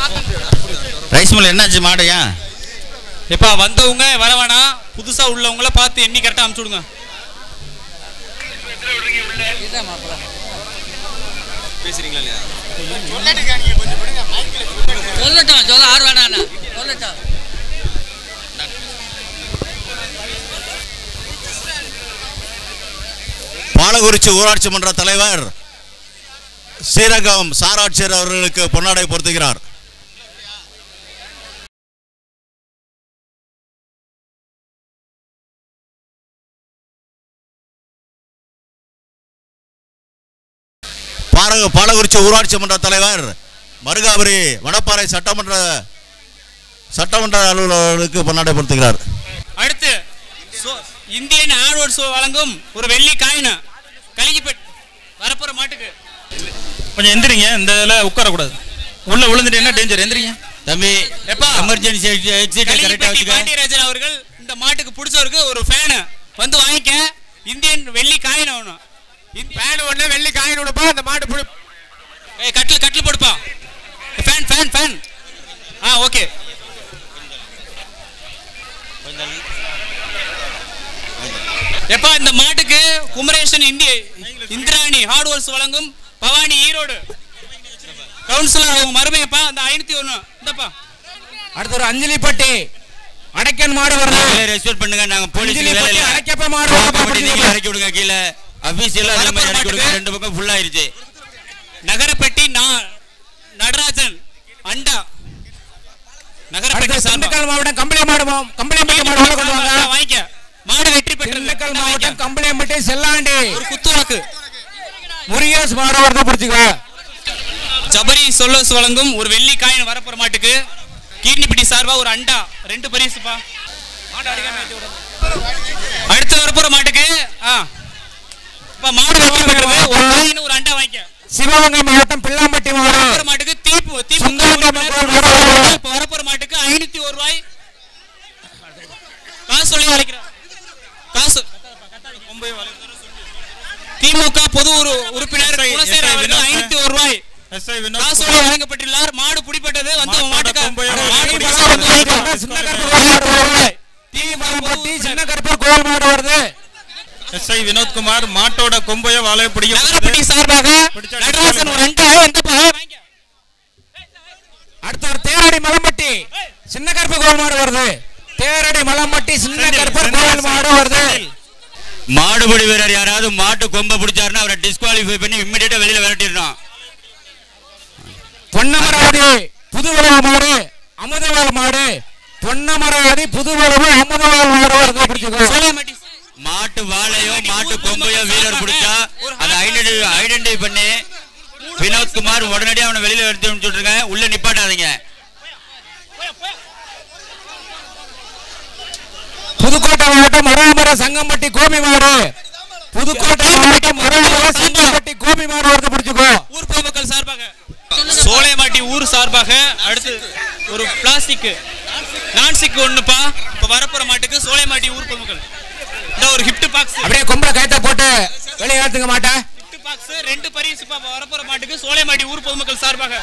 Rice mill என்னாச்சு மாடு ஏன் எப்பா வந்தவங்க வர வேணாம் புதுசா உள்ளவங்கள பார்த்து எண்ணி கரெக்டா அனுப்பிச்சு விடுங்க சொல்லட்டும் சொல்ல ஆறு வேணாண்ணா சொல்லட்டும் பாலகுறிச்சி ஊராட்சி மன்ற தலைவர் ஸ்ரீரங்கம் சாராட்சியர் அவர்களுக்கு பொன்னாடை பொருத்துகிறார் பாலக பாலகுறிச்சி ஊராட்சி மன்ற தலைவர் மருகாபுரி வடப்பாறை சட்டமன்ற சட்டமன்ற அலுவலர்களுக்கு பொன்னாடை பொருத்துகிறார் அடுத்து சோ- இந்தியன் ஆர்வர்ட்ஸ் வழங்கும் ஒரு வெள்ளி காயின் கலிங்கிப்பேட் வரப்போற மாட்டுக்கு கொஞ்சம் எந்திரிங்க இந்த இதில் உட்காரக்கூடாது உள்ள விழுந்துட்டு என்ன டேஞ்சர் எந்திரிங்க தம்பி எப்பா? எமர்ஜென்சி எக்ஸிட் கரெக்டாக கலிங்கிப்பட்டி வச்சுக்க பாண்டியராஜன் அவர்கள் இந்த மாட்டுக்கு பிடிச்சவருக்கு ஒரு ஃபேனு வந்து வாங்கிக்க இந்தியன் வெள்ளி காயின் ஒன்று ஃபேன் ஒன்று வெள்ளி காயின் ஒன்றுப்பா அந்த மாட்டு பிடி ஏய் கட்டில் கட்டில் போடுப்பா ஃபேன் ஃபேன் ஃபேன் ஆ ஓகே எப்பா இந்த மாட்டுக்கு குமரேசன் இந்திய இந்திராணி ஹார்ட்வேர்ஸ் வழங்கும் பவானி ஈரோடு கவுன்சிலர் அவங்க மருமையப்பா அந்த ஐநூத்தி ஒன்று இந்தப்பா அடுத்து ஒரு அஞ்சலிப்பட்டி அடைக்கன் மாடு வருது ரெஸ்பெக்ட் பண்ணுங்க நாங்க போலீஸ் வேலை அஞ்சலிப்பட்டி இல்ல அடைக்கப்ப மாடு கோவப்பட்டு வருது. நீங்க இறக்கி விடுங்க கீழே அபிஷியல் அதே மாதிரி இறக்கி விடுங்க மாட்டுக்கு. ரெண்டு பக்கம் ஃபுல் ஆயிருச்சு நகரப்பட்டி நா- நடராஜன் அண்டா நகரப்பட்டி அடுத்து சார்பா. திண்டுக்கல் மாவட்டம் கம்பளியம்பாடு மா- கம்பளியம்பட்டி மாடு உள்ள கொண்டு வாங்க வாங்கிக்க மாடு வெற்றி பெற்றது திண்டுக்கல் மாவட்டம் கம்பளியம்பட்டி செல்லாண்டி ஒரு குத்துவாக்கு முருகேஷ் மாடு வருது பிடிச்சிக்கோ ஜபரி சொல்லஸ் வழங்கும் ஒரு வெள்ளி காயின் வரப்போற மாட்டுக்கு கீர்னிப்பட்டி சார்பா ஒரு அண்டா ரெண்டு பரிசுப்பா அடுத்து வரப்போற மாட்டுக்கு ஆ இப்ப மாடு வெற்றி பெற்றது ஒரு காயின் ஒரு அண்டா வாங்கிக்க சிவகங்கை மாவட்டம் பிள்ளாம்பட்டி மாடு வரப்போற மாட்டுக்கு தீப்பு தீப்பு சுந்தரங்க மக்கள் மாடு. இப்ப வரப்போற மாட்டுக்கு ஐநூத்தி ஒரு ரூபாய் காசு சொல்லி அழைக்கிறேன் காசு திமுக பொது உறு- உறுப்பினர் குணசேகர் அவர்கள் ஐநூத்தி ஒரு ரூபாய் எஸ்ஐ காசு சொல்லி வழங்கப்பட்டுள்ளார் மாடு பிடிப்பட்டது வந்து உங்க மாட்டுக்கு கொம்பை மாடு தீ பிடிச்சா மரம் வந்து வாங்கிக்கோ. சின்ன கருப்பு கோயில் மாடு வருது தீ மரம் பட்டி சின்ன கருப்பு கோயில் மாடு வருது எஸ்ஐ வினோத்குமார் மாட்டோட கொம்பைய வாழைய நகரப்பட்டி பிடிக்கும் சார்பாக பிடிச்சா நடராசன் ஒரு அண்டா எந்தப்பா வாங்கிக்க. அடுத்து ஒரு தேரடி மலம்பட்டி சின்ன கருப்பு கோயில் மாடு வருது தேரடி மலம்பட்டி சின்ன கருப்பு கோயில் மாடு வருது மாடுபிடி வீரர் யாராவது மாட்டு கொம்பை பிடிச்சாருன்னா அவரை டிஸ்குவாலிஃபை பண்ணி இம்மிடியா வெளியில விரட்டிடணும் பொன்னமராவதி புதுவளவு மாடு அமுதவாள் மாடு பொன்னமராவதி புதுவளவு அமுதவாள் மாடு வருது பிடிச்சிக்கோ சோலைமட்டி மாட்டு வாழையோ மாட்டு கொம்பையோ வீரர் பிடிச்சா அதை ஐடென்டி ஐடென்டிஃபை பண்ணி வினோத்குமார் உடனடியாக அவனை வெளியில எடுத்து சொல்லிருங்க உள்ள நிப்பாட்டாதீங்க புதுக்கோட்டை மாவட்டம் மருவமர சங்கம்பட்டி கோமி மாடு புதுக்கோட்டை மாவட்டம் மருவமர சங்கம்பட்டி கோமி மாடு வருது பிடிச்சிக்கோ ஊர் பொதுமக்கள் சார்பாக சோலைமாட்டி ஊர் சார்பாக அடுத்து ஒரு பிளாஸ்டிக் நான்சிக் ஒண்ணுப்பா இப்ப வரப்போற மாட்டுக்கு சோலைமாட்டி ஊர் பொதுமக்கள் இந்த ஒரு ஹிப்ட் பாக்ஸ் அப்படியே கொம்பளை கயத்தை போட்டு வெளியே ஏத்துக்க மாட்டேன் ஹிப்ட் பாக்ஸ் ரெண்டு பரிசுப்பா இப்ப வரப்போற மாட்டுக்கு சோலைமாட்டி ஊர் பொதுமக்கள் சார்பாக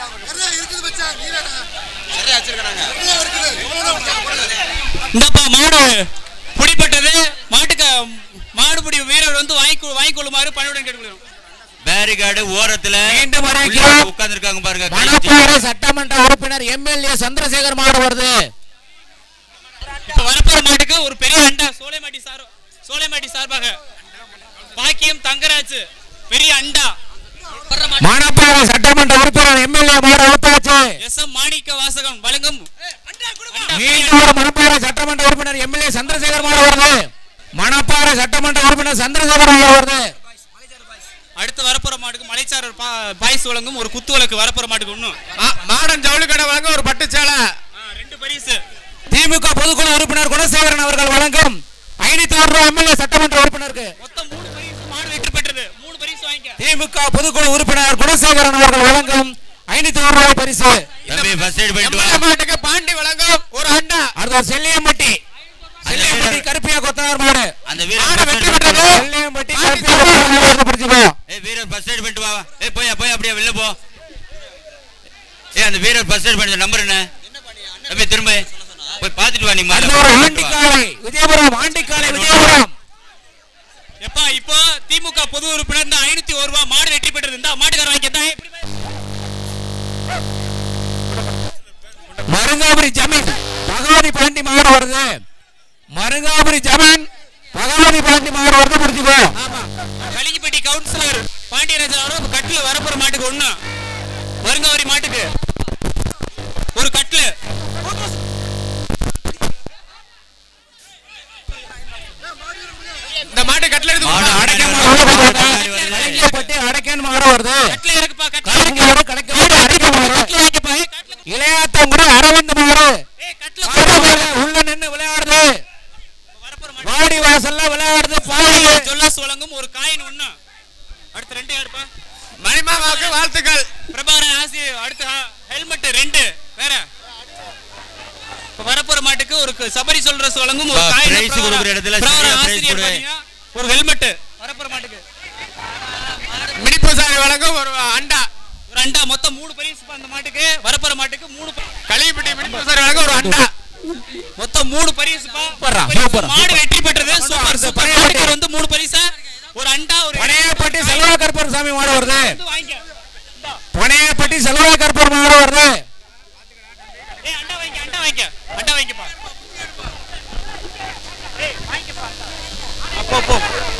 இந்தப்பா மாடு பிடிப்பட்டது மாட்டுக்கு மாடுபிடி வீரர் வந்து வாங்கி வாங்கிக் கொள்ளுமாறு பணியுடன் கேட்டுக்கொள்கிறோம் பேரிகார்டு ஓரத்துல மீண்டும் வரைக்கும் உட்கார்ந்துருக்காங்க பாருங்க கை மணப்பாறை சட்டமன்ற உறுப்பினர் எம்எல்ஏ சந்திரசேகர் மாடு வருது இப்ப வரப்போற மாட்டுக்கு ஒரு பெரிய அண்டா சோலைமாட்டி சார் சோலைமாட்டி சார்பாக பாக்கியம் தங்கராஜ் பெரிய அண்டா மணப்பாறை சட்டமன்ற உறுப்பினர் எம்எல்ஏ மாடு ஊத்தாச்சு எஸ் எம் மாணிக்க வாசகம் வழங்கும் அண்டா, மீண்டும் ஒரு மணப்பாறை சட்டமன்ற உறுப்பினர் எம்எல்ஏ சந்திரசேகர் மாடு வருது மணப்பாறை சட்டமன்ற உறுப்பினர் சந்திரசேகர் மாடு வருது அடுத்து வரப்போற மாட்டுக்கு மலைச்சாரர் பா- பாய்ஸ் வழங்கும் ஒரு குத்து விளக்கு வரப்போற மாட்டுக்கு இன்னும் மாடன் ஜவுளி கடை வாங்க ஒரு பட்டு சேலை ரெண்டு பரிசு திமுக பொதுக்குழு உறுப்பினர் குணசேகரன் அவர்கள் வழங்கும் ஐநூத்தி ஒரு ரூபாய் எம்எல்ஏ சட்டமன்ற உறுப்பினருக்கு மொத்தம் மூணு பரிசு மாடு வெற்றி பெற்றது மூணு பரிசு வாங்கிக்க திமுக பொதுக்குழு உறுப்பினர் குணசேகரன் அவர்கள் வழங்கும் ஐநூத்தி ஒரு ரூபாய் பரிசு தம்பி ஃபர்ஸ்ட் எய்ட் பண்ணிட்டு வா மாட்டுக்கு பாண்டி வழங்கும் ஒரு அண்டா அடுத்த செல்லியம்பட்டி செல்லியம்பட்டி கருப்பியா கொத்தனார் மாடு அந்த வீரர் first aid பண்ணிட்டு வா. செல்லியம்பட்டி கருப்பியா கொத்தனார் மாடு பிடிச்சுக்கோ ஏய் வீரர் ஃபர்ஸ்ட் எய்ட் பண்ணிட்டு வா ஏய் போய் போய் அப்படியே வெளில போ ஐயா அந்த வீரர் ஃபர்ஸ்ட் எய்ட் பண்ண நம்பர் என்ன தம்பி திரும்ப போய் பார்த்துட்டு வா நீ மாலை அடுத்த ஒரு ஆண்டிக்காலை விஜயபுரம் ஆண்டிக்காலை விஜயபுரம் எப்பா இப்போ திமுக பொது உறுப்பினர் இந்த ஐநூத்தி ஒரு ரூபாய் மாடு வெற்றி பெற்றது இந்த மாட்டுக்கார வாங்கிட்டா மருங்காபுரி ஜமீன் பகவதி பாண்டி மாடு வருது மருங்காபுரி ஜமீன் பகவதி பாண்டி மாடு வருது முடிச்சுக்கோ கலிங்கப்பட்டி கவுன்சிலர் பாண்டியராஜன் அவரும் கட்டில வரப்புற மாட்டுக்கு ஒண்ணு வருங்கவரி மாட்டுக்கு ஒரு கட்டில் இந்த மாட்டு கட்டில எடுத்து மாடு அடைக்க அடைக்க மாடு மாடு வருது. வருது. கலிங்கப்பட்டி அடைக்கன் மாடு வருது கட்டில இருக்குப்பா கட்டில கலக்கு மாடு கலக்க மாடு அடைக்க மாடு கட்டில வாங்கிப்பா ஏய், கட்டில இளையாத்தங்குடி அரவிந்த் மாடு ஏய் கட்டில மாடு மேல உள்ள நின்னு விளையாடுது வரப்புற மாட்டு வாடி வாசல்ல விளையாடுது பாடி ஜொல்லாஸ் வழங்கும் ஒரு காயின் ஒண்ணு அடுத்து ரெண்டு யாருப்பா மணிமாமாவுக்கு வாழ்த்துக்கள் பிரபாகரன் ஆசி அடுத்து ஹெல்மெட் ரெண்டு வேற இப்ப வரப்போற மாட்டுக்கு ஒரு க- சபரி சொல்றஸ் வழங்கும் ஒரு பா, காயின் prize பிரபாகரன் கொடுக்குற இடத்துல பிரபாகரன் சரியா prize ஆசிரியர் கொடு. பாத்தீங்கன்னா, ஒரு ஹெல்மெட் வரப்போற மாட்டுக்கு மினிப்பசாரி வழங்கும் ஒரு அண்டா ஒரு அண்டா மொத்தம் மூணு பரிசு அந்த மாட்டுக்கு வரப்போற மாட்டுக்கு மூணு களிப்பட்டி மினிப்பசாரி வழங்கும் ஒரு அண்டா மொத்தம் மூணு பரிசுப்பா சூப்பர்ரா, பரிசு. சூப்பர். மாடு வெற்றி பெற்றது சூப்பர் அடுத்து சூப்பர் பழைய மாட்டுக்கு வந்து மூணு பரிசா ஒரு அண்டா ஒரு பனையப்பட்டி செல்வா கருப்பர் சாமி மாடு வருது வந்து வாங்கிக்க பனையப்பட்டி செல்வா கருப்பர் மாடு வருது ஏய் அண்டா வாங்கிக்க அண்டா வாங்கிக்க அண்டா வாங்கிக்கப்பா ஏய் வாங்கிக்கப்பா அப்போ போ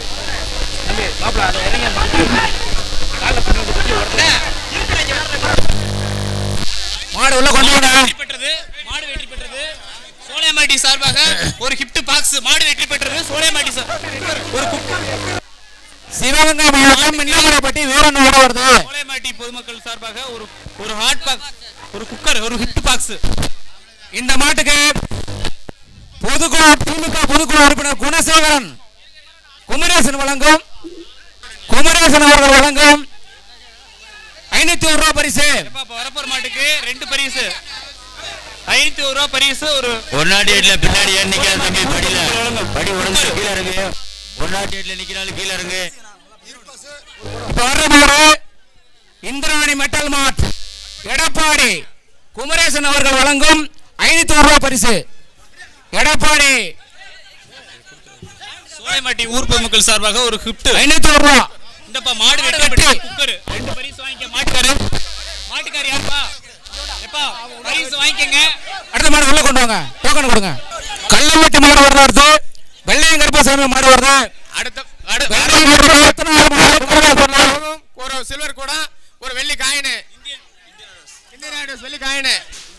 மாடு உள்ள கொண்டு வாடா வெற்றி பெற்றது மாடு வெற்றி பெற்றது சோலைமாட்டி சார்பாக ஒரு கிஃப்ட் பாக்ஸ் மாடு வெற்றி பெற்றது சோலைமாட்டி சார் ஒரு குக்- சிவகங்கை மாவட்டம் மின்னாமலைப்பட்டி வீரன் மாடு வருது சோலைமாட்டி பொதுமக்கள் சார்பாக ஒரு ஒரு ஹாட் பாக்ஸ் ஒரு குக்கர் ஒரு கிஃப்ட் பாக்ஸ் இந்த மாட்டுக்கு பொதுக்குழு திமுக பொதுக்குழு உறுப்பினர் குணசேகரன் குமரேசன் வழங்கும் குமரேசன் அவர்கள் வழங்கும் ஐநூத்தி ஒரு ரூபாய் பரிசு வரப்போற மாட்டுக்கு ரெண்டு பரிசு ஐநூத்தி ஒரு ரூபா பரிசு ஒரு ஒரு நாட்டு வீட்டுல பின்னாடி ஏன் நிக்கிற தம்பி படியில படி உடஞ்சு கீழே இறங்கு ஒரு நாட்டு வீட்டுல நிக்கிறாலும் கீழே இறங்கு இப்ப வர்ற மாடு இந்திராணி மெட்டல் மார்ட் எடப்பாடி குமரேசன் அவர்கள் வழங்கும் ஐநூத்தி ஒரு ரூபாய் பரிசு எடப்பாடி சோலைமாட்டி ஊர் பொதுமக்கள் சார்பாக ஒரு கிஃப்ட் ஐநூத்தி ஒரு ரூபாய் இந்தப்பா மாடு வெட்டி பெற்ற குக்கர் ரெண்டு பரிசு வாங்கிக்க மாட்டுக்காரு மாட்டுக்காரு யாருப்பா எப்பா பரிசு வாங்கிக்கங்க அடுத்த மாடு உள்ள கொண்டு வாங்க டோக்கன் கொடுங்க கள்ளம்பட்டி மாடு வருது வெள்ளையம் கருப்பசாமி மாடு வருது அடுத்த வெள்ளையம் கருப்பசாமி மாடு வருது. ஒரு சில்வர் கூட ஒரு வெள்ளி காயினு இந்தியன் ஐடல்ஸ் வெள்ளி காயினு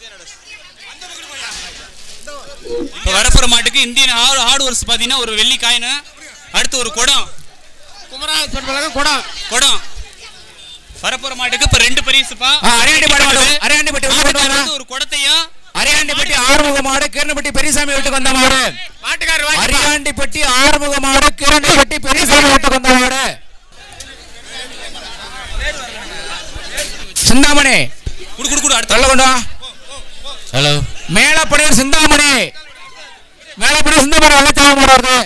இப்போ வரப்புற மாட்டுக்கு இந்தியன் ஹார்ட் ஹார்ட்வேர்ஸ் பார்த்தீங்கன்னா ஒரு வெள்ளி காயினு அடுத்து ஒரு குடம் குமரா குடம் குடம் வரப்புற மாட்டுக்கு இப்போ ரெண்டு பரிசுப்பா ஆ, அரையாண்டிப்பட்டி மாடு அரையாண்டிப்பட்டி உள்ள கொண்டு மாட்டுக்காரர் வாங்க வந்து ஒரு குடத்தையும் அரையாண்டிப்பட்டி ஆறுமுக மாடு கீரனப்பட்டி பெரியசாமி வீட்டுக்கு வந்த மாடு மாட்டுக்காரர் அரியாண்டிப்பட்டி ஆறுமுக மாடு கீரனப்பட்டி பெரியசாமி வீட்டுக்கு வந்த மாடு சிந்தாமணி குடு குடு குடு அடுத்த தொல்ல கொண்டு வா ஹலோ மேலப்படையூர் சிந்தாமணி மேலப்படையூர் சிந்தாமணி வெள்ளச்சாமி மாடு வருது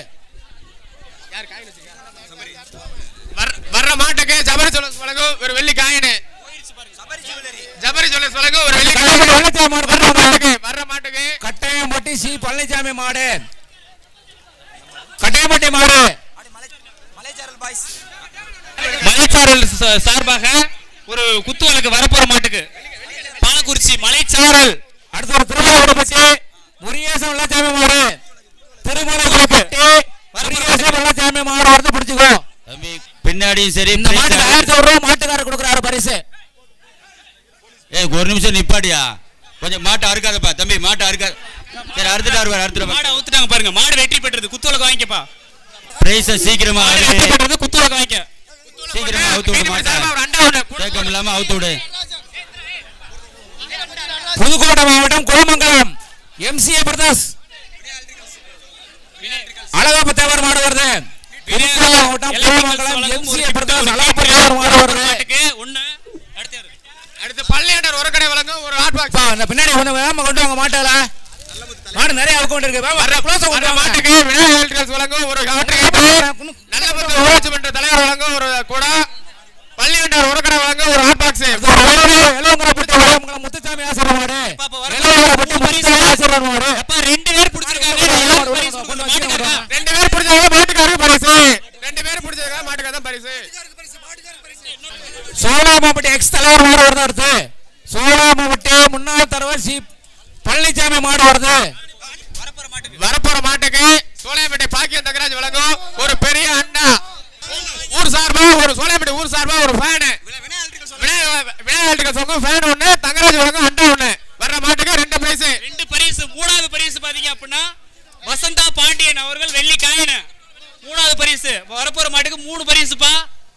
வர்ற- வர்ற மாட்டுக்கு ஜபரி ஜுவல்லர்ஸ் வழங்கும் ஒரு வெள்ளி காயினு ஜபரி ஜுவல்லர்ஸ் வழங்கும் ஒரு வெள்ளி கட்டப்பட்டி காயினு வெள்ளச்சாமி மாடு வர்ற கொண்டு மாட்டுக்கு வாங்க. வர்ற மாட்டுக்கு கட்டாயம்பட்டி சி பழனிசாமி மாடு கட்டாயம்பட்டி மாடு மலைச்சாரல் சா- சார்பாக ஒரு குத்துவலுக்கு வரப்போற மாட்டுக்கு பாலக்குறிச்சி மலைச்சாரல் அடுத்து ஒரு திருமலைப்பட்டி முருகேசன் வெள்ளச்சாமி மாடு திருமலைப்பட்டி முருகேசன் வெள்ளச்சாமி மாடு வருது பிடிச்சுக்கோ தம்பி பின்னாடியும் சரி இந்த மாட்டுக்கு பின்னாடி- ஆயிரத்தி ஒரு ரூபா மாட்டுக்காரர் கொடுக்குறாரு பரிசு ஏய் ஒரு நிமிஷம் நிப்பாடியா கொஞ்சம் மாட்டை அறுக்காதப்பா தம்பி மாட்டை அறுக்காத சரி அறுத்துட்டு வருவார் அறுத்துட்டு மாடு அவுத்துட்டாங்க பாருங்க மாடு வெற்றி பெற்றது குத்துவலுக்கு வாங்கிக்கப்பா பிரைஸ சீக்கிரமா மாடு அறுத்து. வெற்றி பெற்றது குத்துவலுக்கு வாங்கிக்க சீக்கிரமா அவுத்து விடு மாட்டை ஒரு அண்டா ஒண்ணு தேக்கம் இல்லாம அவுத்து விடு புதுக்கோட்டை மாவட்டம் குளமங்கலம் எம்சிஏ பிரதாஸ் அழகப்ப தேவர் மாடு வருது புதுக்கோட்டை மாவட்டம் குளமங்கலம் எம்சிஏ பிரதாஸ் அழகப்ப தேவர் மாடு வருது மாட்டுக்கு ஒண்ணு அடுத்து யாரு? அடுத்து பள்ளியாண்டர் உரக்கடை வழங்கும் ஒரு ஹாட் பாக்ஸ் அப்பா, இந்த பின்னாடி கொண்டு வேகமா கொண்டு வாங்க மாட்டாள மாடு நிறைய அவுக்க வேண்டியிருக்கு வேகமா வர்ற close ஆ கொண்டு வர்ற வாங்க. மாட்டுக்கு விநாயகர் எலக்ட்ரிகல்ஸ் வழங்கும் ஒரு ஹாட் நல்லபுரத்து ஊராட்சி மன்ற தலைவர் வழங்கும் ஒரு கூட பள்ளியாண்டர் உரக்கடை வழங்கும் ஒரு ஹாட் பாக்ஸ் இது ஒரு வேலூர், எலவங்கரப்பட்டி, வேலமங்கலம் முத்துசாமி சோழாமாப்பட்டி எக்ஸ் தலைவர் மாடு வருது அடுத்து சோழாமாப்பட்டி முன்னாள் தலைவர் சி பழனிசாமி மாடு வருது வரப்போற மாட்டுக்கு சோலையப்பேட்டை பாக்கியம் தங்கராஜ் வழங்கும் ஒரு பெரிய அண்டா ஊர் சார்பா ஒரு சோலையப்பேட்டை ஊர் சார்பா ஒரு ஃபேனு விநாயகர் சொங்கும் ஃபேன் ஒண்ணு தங்கராஜ் வழங்கும் அண்டா ஒண்ணு வர்ற மாட்டுக்கு ரெண்டு பிரைஸ் ரெண்டு பரிசு மூணாவது பரிசு பாத்தீங்க அப்படின்னா வசந்தா பாண்டியன் அவர்கள் வெள்ளி காயின மூணாவது பரிசு வரப்போற மாட்டுக்கு மூணு பரிசுப்பா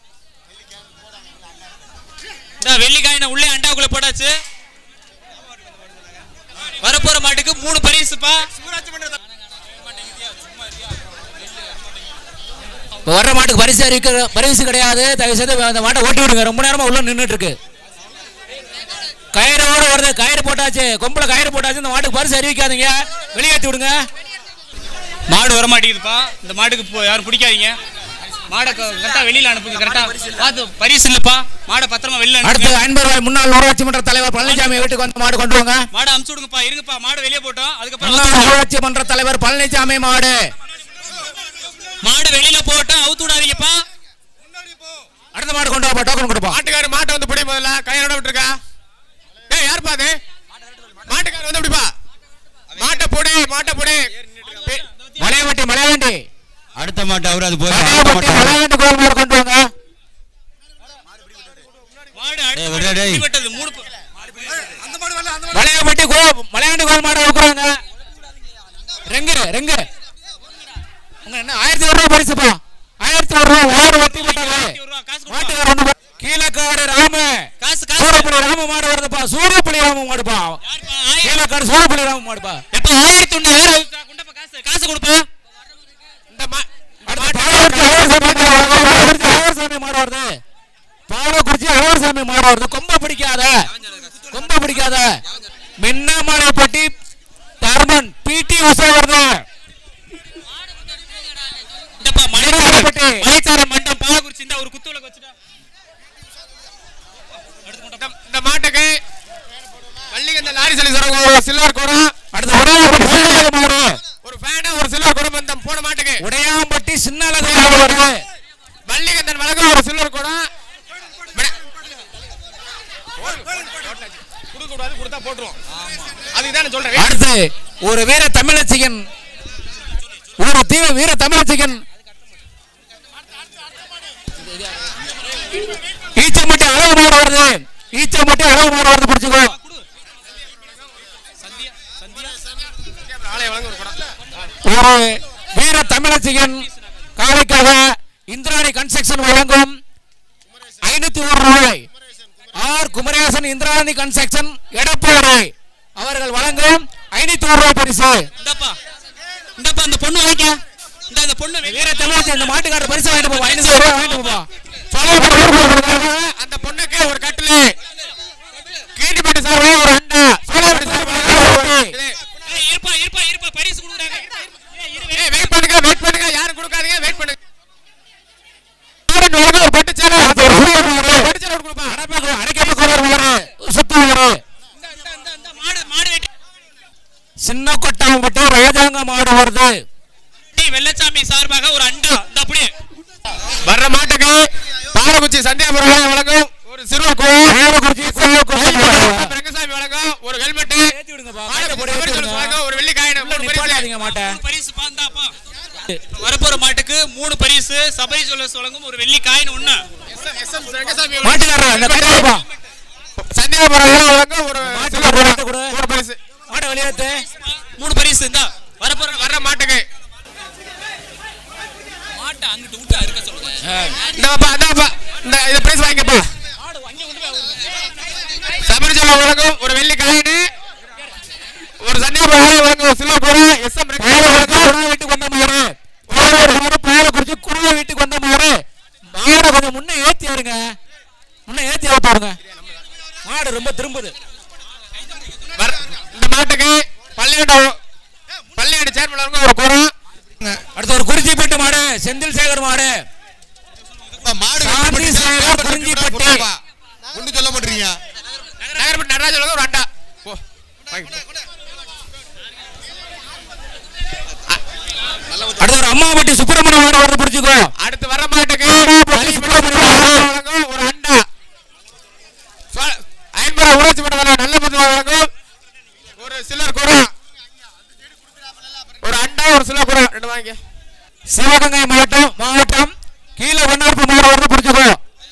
இந்த வெள்ளி காயின உள்ளே அண்டாக்குள்ள போட்டாச்சு வரப்போற மாட்டுக்கு மூணு பரிசுப்பா இப்போ வர்ற மாட்டுக்கு பரிசு அறிவிக்க பரிசு கிடையாது தயவு செய்து அந்த மாட்டை ஓட்டி விடுங்க ரொம்ப நேரமா உள்ள நின்றுட்டு இருக்கு கயிறோட வருது கயிறு போட்டாச்சு கொம்புல கயிறு போட்டாச்சு இந்த மாட்டுக்கு பரிசு அறிவிக்காதீங்க வெளியேற்றி விடுங்க மாடு வர மாட்டேங்குதுப்பா இந்த மாட்டுக்கு இப்போ யாரும் பிடிக்காதீங்க மாடை கரெக்டா வெளியில அனுப்புங்க கரெக்டா பார்த்து பரிசு இல்லப்பா மாடை பத்திரமா வெளியில அடுத்து அனுப்புங்க ஐம்பது ரூபாய் முன்னாள் ஊராட்சி மன்ற தலைவர் பழனிசாமி வீட்டுக்கு வந்து மாடு கொண்டு வாங்க மாடை அமுச்சு விடுங்கப்பா இருங்கப்பா மாடு வெளியே போட்டோம் அதுக்கப்புறம் முன்னாள் அவுத்து விடுங்க. ஊராட்சி மன்ற தலைவர் பழனிசாமி மாடு மாடு வெளியில போட்டோம் அவுத்து விடாதீங்கப்பா அடுத்த மாடு கொண்டு வாப்பா டோக்கன் கொடுப்போம் மாட்டுக்காரு மாட்டை வந்து பிடி முதல்ல கையோட விட்டுருக்கா ஏய் யாருப்பா அது மாட்டுக்காரு வந்து பிடிப்பா மாட்டை போடு மாட்டை போடு மலையவட்டி மலையவண்டி அடுத்த மாட்டு அவரு அது போய் மலையவட்டி மலையவண்டி கோயில் மாடு கொண்டு வாங்க மாடு ஏய், விடுடா டேய். அடிபட்டது மூணு ப- மலையவட்டி கோ மலையாண்டி கோயில் மாடு வைக்கிறாங்க ரெங்கு ரெங்கு உங்க என்ன ஆயிரத்தி ஒரு ரூபா பரிசுப்பா ஆயிரத்தி ஒரு ரூபா ஓடு வெட்டி போட்டாங்க இருபது ரூபா காசு கொடுப்பா. மாட்டுக்கார ஒண்ணு போ- கீழக்காடு ராம காசு காசு சூரப்புலி ராம மாடு வருதுப்பா சூரப்புலி ராம மாடுப்பா யாருப்பா? ஆயிரம். கீழக்காடு சூரப்புலி ராம மாடுப்பா எப்ப ஆயிரத்தி ஒண்ணு வேற அவுத்தா, குண்டப்பா காசு காசு கொடுப்பா இந்த மா அடுத்து பாலக்குறிச்சி அழகர்சாமி மாடு வருது. பாலக்குறிச்சி அழகர்சாமி மாடு வருது பாலக்குறிச்சி அழகர்சாமி மாடு வருது கொம்ப பிடிக்காத கொம்ப பிடிக்காத மின்னமலைப்பட்டி தர்மன் பிடி உஷா வருது இந்தப்பா மலைச்சாரப்பட்டி. மலைச்சாரம் மலைச்சாரம் மண்டம் பாலக்குறிச்சி இந்த ஒரு குத்துவிளக்கு வச்சுட்டா இந்த- இந்த மாட்டுக்கு வள்ளிகந்த லாரி சலி சொல்ற ஒரு சில்வர் குடம் அடுத்து உடையாம்பட்டி சின்னலகு மாடு ஒரு ஃபேனு ஒரு சில்வர் குடம் இந்த போன மாட்டுக்கு உடையாம்பட்டி சின்னலகு மாடு வருது வள்ளிகந்தன் வழங்கும் ஒரு சில்வர் குடம் விட- கொடுக்க கூடாது கொடுத்தா போட்டுருவோம் அதுக்கு தான் சொல்றேன் அடுத்து ஒரு வீர தமிழச்சிகன் ஒரு தீவிர வீர தமிழச்சிகன் ஈச்சம்பட்டி அழகு மாடு வருது ஈச்சம்பட்டி அழகு மாடு வருது பிடிச்சுக்கோ ஆலய வழங்கும் ஒரு குடம் ஒரு வீர தமிழச்சிகன் காலைக்காக இந்திராணி கன்ஸ்ட்ரக்ஷன் வழங்கும் ஐநூத்தி ஒரு ரூபாய் ஆர் குமரேசன் இந்திராணி கன்ஸ்ட்ரக்ஷன் எடப்பாடி அவர்கள் வழங்கும் ஐநூத்தி ஒரு ரூபாய் பரிசு இந்தப்பா இந்தப்பா அந்த பொண்ணு வாங்கிக்க இந்த அந்த பொண்ணு வீர தமிழச்சி இந்த மாட்டுக்காரர் பரிசு வாங்கிட்டு போவா ஐநூத்தி ஒரு ரூபாய் வாங்கிட்டு போவா அந்த பொண்ணுக்கு ஒரு கட்டிலு கீண்டிப்பட்டி சார்பா ஒரு அண்டா சோழப்பட்டி சார்பா ஒரு இது. ஏய், இருப்பா இருப்பா இருப்பா பரிசு கொடுக்குறாங்க ஏய், இரு, ஏய் வெயிட் பண்ணுங்க வெயிட் பண்ணுங்க யாரும் கொடுக்காதீங்க வெயிட் பண்ணுங்க ஆரன் வழங்கும் ஒரு பட்டு சேலை அது ஒரு புதிய மாடு. பட்டு சேலை கொடுப்பா சுத்தம் இந்த இந்த இந்த மாடு மாடு வெட்டி சின்ன கொட்டாம்பட்டி ராஜாங்க மாடு வருது வெள்ளச்சாமி சார்பாக ஒரு அண்டா இந்த அப்படியே வர்ற மாட்டுக்கு பாலக்குச்சி சந்தியாபுரம் வழங்கும் ஒரு சிறுவர் கோயில் வேலக்குறிச்சி கோயிலுக்குறிச்சி மாடு. ரங்கசாமி வழங்கும் ஒரு ஹெல்மெட் ஏத்தி விடுங்கப்பா, மாட்டை போட்டு ஏத்தி விடுங்க. வழங்கும் ஒரு வெள்ளி காயினம் உள்ள மூணு பரிசு. நிப்பாட்டாதீங்க மாட்டை. மூணு பரிசு பாந்தாப்பா வரப்போற மாட்டுக்கு மூணு பரிசு சபை சொல்ல வழங்கும் ஒரு வெள்ளி காயின் ஒண்ணு SM ரங்கசாமி மாட்டுக்காரர், இந்த கட்டை வைப்பா. சந்தியாபுரம் வழங்கும் ஒரு மாட்டுக்கு சில்வர் ஒரு குடம். மாட்டு கொடு. மூணு பரிசு மாட்டை வெளியேத்து. மூணு பரிசு இந்த வரப்போற வர்ற மாட்டுக்கு மாட்டை அங்கிட்டு விட்டு இருக்க சொல்லுங்க இந்தாப்பா இந்தாப்பா இந்த இந்த பிரைஸ் வாங்கிக்கப்பா சபரிஜல வழங்கும் ஒரு வெள்ளி காயின் ஒரு சந்தியாபுரம் வழங்கும் ஒரு சில்வர் குடம் எஸ்எம் பாலக்குறிச்சி குருவை வீட்டுக்கு வந்த மாடு. பாலக்குறிச்சி மாடு, பாலக்குறிச்சி குருவை வீட்டுக்கு வந்த மாடு. மாடை கொஞ்சம் முன்ன ஏத்தி ஏறுங்க. முன்ன ஏத்தி ஏத்துவாருங்க. மாடு ரொம்ப திரும்புது வர- இந்த மாட்டுக்கு பள்ளியாடு பள்ளியாடு சேர்மன் வழங்கும் ஒரு குடம் அடுத்து ஒரு குறிஞ்சிப்பட்டு மாடு செந்தில் சேகர் மாடு மாடு சாந்தி சேகர் குறிஞ்சிப்பட்டி ஒண்ணு சொல்ல மாட்டீங்க நகர்பட்டி நடராஜ் வழங்கும் ஒரு அண்டா ஓ அடுத்து ஒரு அம்மாவட்டி சுப்பிரமணிய மாடு வருது பிடிச்சுக்கோ அடுத்து வர மாட்டுக்கு பள்ளி சுப்பிரமணிய மாடு. வழங்கும் ஒரு அண்டா ஒரு சில கூட ரெண்டு வாங்க சிவகங்கை மாவட்டம் மாவட்டம் கீழே ஒன்னார்ப்பு மாடு வந்து பிடிச்சுக்கோ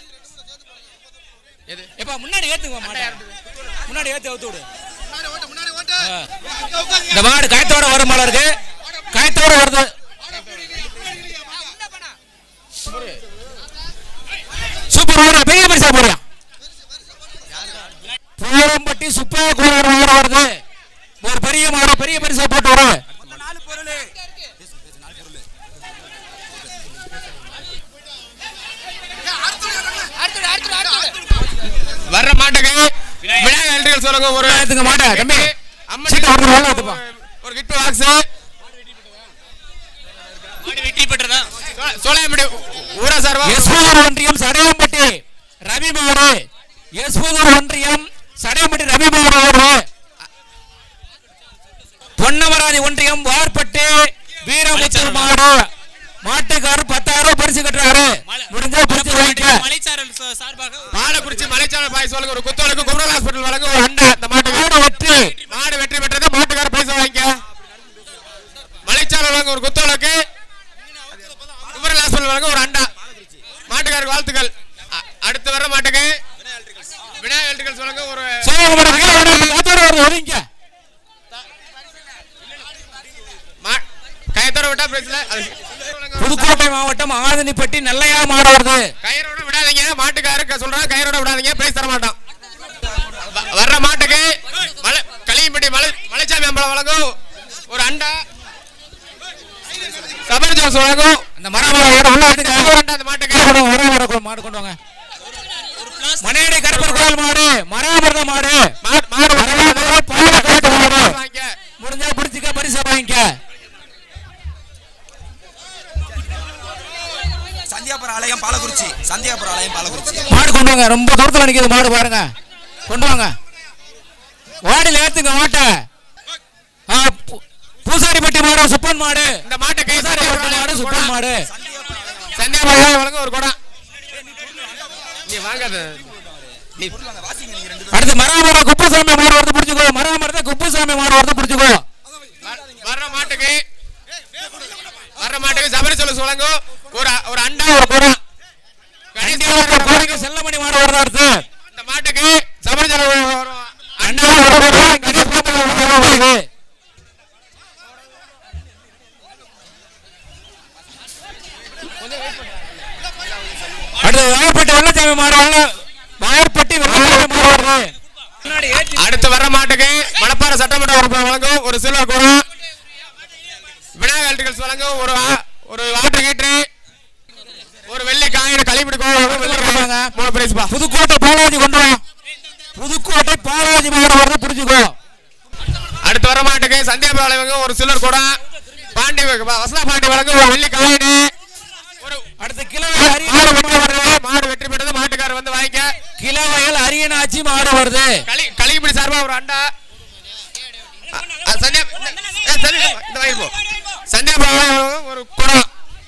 எப்ப முன்னாடி ஏத்துங்க மாட்டை முன்னாடி ஏத்து அவுத்து விடு ஆ. இந்த மாடு கயத்தோட வரும் போல இருக்கு கயத்தோட வருது சூப்பர் மாடு பெரிய பரிசா போறியா பூரம்பட்டி சுப்பா கோளாறு மாடு வருது ஒரு பெரிய மாடு பெரிய பரிசா போட்டு வரும் வர்ற மாட்டுக்கு விநாயகர் எலக்ட்ரிக்கல் சொல்லுங்க ஒரு ஏத்துங்க மாட்டை தம்பி அம்மன் சீட்டை ஒரு நாள் எடுத்துப்பா ஒரு கிஃப்ட் பாக்ஸ் மாடு வெற்றி பெற்றதா சோழாயம்படி ஊரா சார்பா எஸ்பூதூர் ஒன்றியம் சடையம்பட்டி ரவி மாடு எஸ்பூதூர் ஒன்றியம் சடையம்பட்டி ரவி மாடு வருது பொன்னமராதி ஒன்றியம் வார்பட்டு வீரமுத்தூர் மாடு மாட்டுக்காரர் பத்தாயிரம் பரிசு கட்டுறாரு முடிஞ்சா பரிசு வாங்கிக்க மலைச்சாரல் சா- சார்பாக பாலக்குறிச்சி மலைச்சாரல் பாய் சொல்லுங்க ஒரு குத்தோலுக்கு குமரல் ஹாஸ்பிட்டல் வழங்க ஒரு அண்டா இந்த மாட்டுக்கு மாடு வெற்றி மாடு வெற்றி பெற்றது மாட்டுக்கார பைசா வாங்கிக்க மலைச்சாரல் வழங்க ஒரு குத்தோலுக்கு குமரல் ஹாஸ்பிட்டல் வழங்க ஒரு அண்டா மாட்டுக்காருக்கு வாழ்த்துக்கள் அ- அடுத்து வர மாட்டுக்கு விநாயகர் எலக்ட்ரிக்கல்ஸ் வழங்க ஒரு சோழகுமார கீழே வந்து காத்தோட வருது ஒதுங்க மா- கயத்தோட விட்டா பிரச்சனை புதுக்கோட்டை மாவட்டம் ஆதனிப்பட்டி நல்லையா மாடு வருது கயிறோட விடாதீங்க மாட்டுக்காரருக்கு சொல்றேன் கயிறோட விடாதீங்க பிரைஸ் தர மாட்டோம் வ- வர்ற மாட்டுக்கு மலை களியம்பட்டி மலை மலைச்சாமி அம்பலம் வழங்கும் ஒரு அண்டா சபரி ஜோஸ் வழங்கும் அந்த மரம் மரம் உள்ள எடுத்துக்க ஒரு அண்டா அந்த மாட்டுக்கு கொண்டு வாங்க, வர வர கொண்டு மாடு கொண்டு வாங்க மனையடி கருப்பர் கோயில் மாடு மராமரத மாடு மா- மாடு மராமரத பாலக்காட்டு மாடு வாங்கிக்க. முடிஞ்சா பிடிச்சிக்க பரிசு வாங்கிக்க சந்தியாபுரம் ஆலயம் பாலக்குறிச்சி சந்தியாபுரம் ஆலயம் பாலக்குறிச்சி மாடு கொண்டு வாங்க ரொம்ப தூரத்துல நிக்குது மாடு பாருங்க கொண்டு வாங்க வாடியில் ஏத்துங்க மாட்டை ஆ, பூ- பூசாரிப்பட்டி மாடு சுப்பன் மாடு இந்த மாட்டுக்கு பூசாரிப்பட்டி மாடு சுப்பன் மாடு சந்தியாபுரம் வழங்க ஒரு குடம் நீ வாங்காத நீ அடுத்து மராமர குப்புசாமி மாடு வரது பிடிச்சுக்கோ மராமரத்தை குப்புசாமி மாடு வரது பிடிச்சுக்கோ வ- வர்ற மாட்டுக்கு வர்ற மாட்டுக்கு சபரி சொல்லு வழங்கும் ஒரு ஒரு அண்டா ஒரு குடம் கடைசி கோரிக்கை செல்லமணி மாடு வரது அடுத்து இந்த மாட்டுக்கு சபரி சொல்லு வரும் அண்ணா ஒரு குடம், கணேஷ் பாப்பா ஒரு குடம் வருது. அடுத்து வாயப்பட்டி வெள்ளச்சாமி மாடு வெள்ள வாயப்பட்டி வெள்ளச்சாமி மாடு வருது அடுத்து வர்ற மாட்டுக்கு மணப்பாறை சட்டமன்ற உறுப்பினர் வழங்கும் ஒரு சில்வர் குடம் விநாயகர் எலக்ட்ரிகல்ஸ் வழங்கும் ஒரு ஆ- ஒரு வாட்டர் ஹீட்டர் ஒரு வெள்ளி காயின் களிப்பிடி வாங்க. மூணு பிரைஸ் பா புதுக்கோட்டை பாலாஜி கொண்டு வா புதுக்கோட்டை பாலாஜி மாடு வரது பிடிச்சுக்கோ அடுத்து வர மாட்டுக்கு சந்தியாபுரம் வழங்கும் ஒரு சில்வர் குடம் பாண்டி வசதா பாண்டி வழங்கும் ஒரு வெள்ளி காயின் ஒரு அடுத்து கிலோ மாடு அரியணாச்சி வெற்றி மாடு வருது. பெற்றது மாடு வெற்றி பெற்றது மாட்டுக்காரர் வந்து வாங்கிக்க கிலோவயல் அரியணாச்சி மாடு வருது களி களிப்பிடி சார்பா ஒரு அண்டா அ- அ, சந்தியா ஏ, சந்தியா, இந்த வாங்கி போ சந்தியாபுரம் வழங்கும் ஒரு குடம்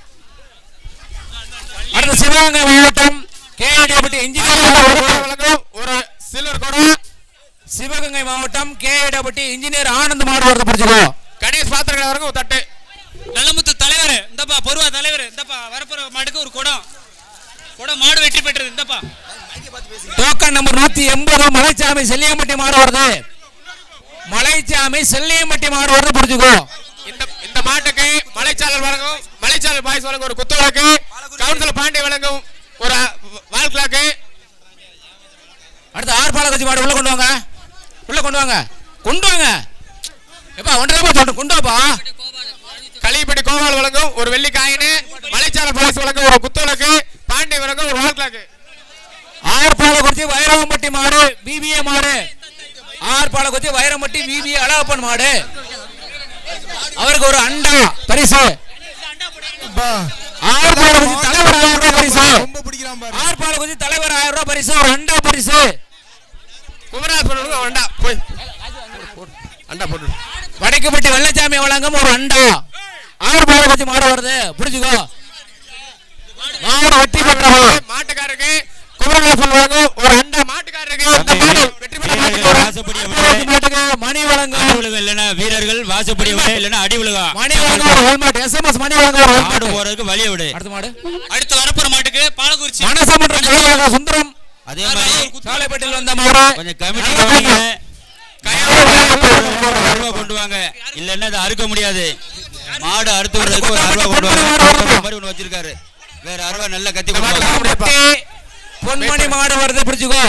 அடுத்து சிவகங்கை மாவட்டம் கேஏடிபட்டி இன்ஜினியர் வழங்கும் ஒரு சில்வர் குடம் சிவகங்கை மாவட்டம் கேஏடிபட்டி இன்ஜினியர் ஆனந்த் மாடு வரது பிடிச்சுக்கோ கணேஷ் பாத்திரங்கள் வரைக்கும் ஒரு தட்டு நல்லமுத்து தலைவர் இந்தப்பா பொருவா தலைவர் இந்தப்பா வரப்புற மாட்டுக்கு ஒரு குடம் குடம் மாடு வெற்றி பெற்றது இந்தப்பா டோக்கன் நம்பர் நூத்தி எண்பது மலைச்சாமி செல்லியம்பட்டி மாடு வருது மலைச்சாமி செல்லியம்பட்டி மாடு வருது பிடிச்சுக்கோ இந்த இந்த மாட்டுக்கு மலைச்சாரல் வழங்கும் மலைச்சாரல் பாய்ஸ் வழங்கும் ஒரு குத்துவிளக்கு கவுன்சிலர் பாண்டி வழங்கும் ஒரு வால் கிளாக்கு அடுத்து ஆறு பாலகச்சி மாடு உள்ள கொண்டு வாங்க உள்ள கொண்டு வாங்க கொண்டு வாங்க எப்பா ஒன்றரை சொல்றேன் கொண்டு வாப்பா களிப்பட்டி கோவால் வழங்கும் ஒரு வெள்ளி காயின் மலைச்சாரல் பாய்ஸ் வழங்கும் ஒரு குத்துவிளக்கு பாண்டி வழங்கும் ஒரு வால் கிளாக்கு ஆறு பாலக்குறிச்சி வைரவம்பட்டி மாடு பிபிஏ மாடு ஆறு பாலக்குறிச்சி வைரம்பட்டி பிபிஏ அழகப்பன் மாடு அவருக்கு ஒரு அண்டா பரிசு ஆறு பாலக்குறிச்சி தலைவர் ஆயிரம் ரூபாய் பரிசு ரொம்ப பிடிக்கிறான் பாரு ஆறு பாலக்குறிச்சி தலைவர் ஆயிரம் ரூபாய் பரிசு ஒரு அண்டா பரிசு குமராஜ் வழங்கும் ஒரு அண்டா போய் அண்டா போட்டு வடக்குப்பட்டி வெள்ளச்சாமி வழங்கும் ஒரு அண்டா ஆறு பாலக்குறிச்சி மாடு வருது புரிஞ்சுக்கோ மாடு வெற்றி பெற்றவர் மாட்டுக்காரருக்கு குமரநாசன் வழங்கும் ஒரு அண்டா மாட்டுக்காரருக்கு இந்த மாடு வெற்றி பெற்ற மாட்டுக்கு ஒரு வாசப்படியை அடுத்த விட மாட்டுக்கு மணி வழங்கும் அடி விழுகும் இல்லைன்னா வீரர்கள் வாசப்படியை விட இல்லைன்னா அடி விழுகும் மணி வழங்கும் ஒரு ஹெல்மெட் எஸ்எம்எஸ் மணி வழங்கும் ஒரு மாடு ஹெல்மெட் போறதுக்கு வழியை விடு அடுத்த மாடு அடுத்து வரப்போற மாட்டுக்கு பாலக்குறிச்சி மனசமன்ற தலைவராக சுந்தரம் அதே மாதிரி சாலைப்பட்டியில் வந்த மாடு கொஞ்சம் கமிட்டி கவனிங்க ஒரு அருவா கொண்டு வாங்க இல்லைன்னா அதை அறுக்க முடியாது மாடு அறுத்து விடுறதுக்கு ஒரு அருவா கொண்டு வாங்க அந்த மாதிரி ஒண்ணு வச்சிருக்காரு வேற அருவா நல்ல கத்தி கொண்டு வாங்க பட்டி, பொன்மணி மாடு வருது பிடிச்சுக்கோ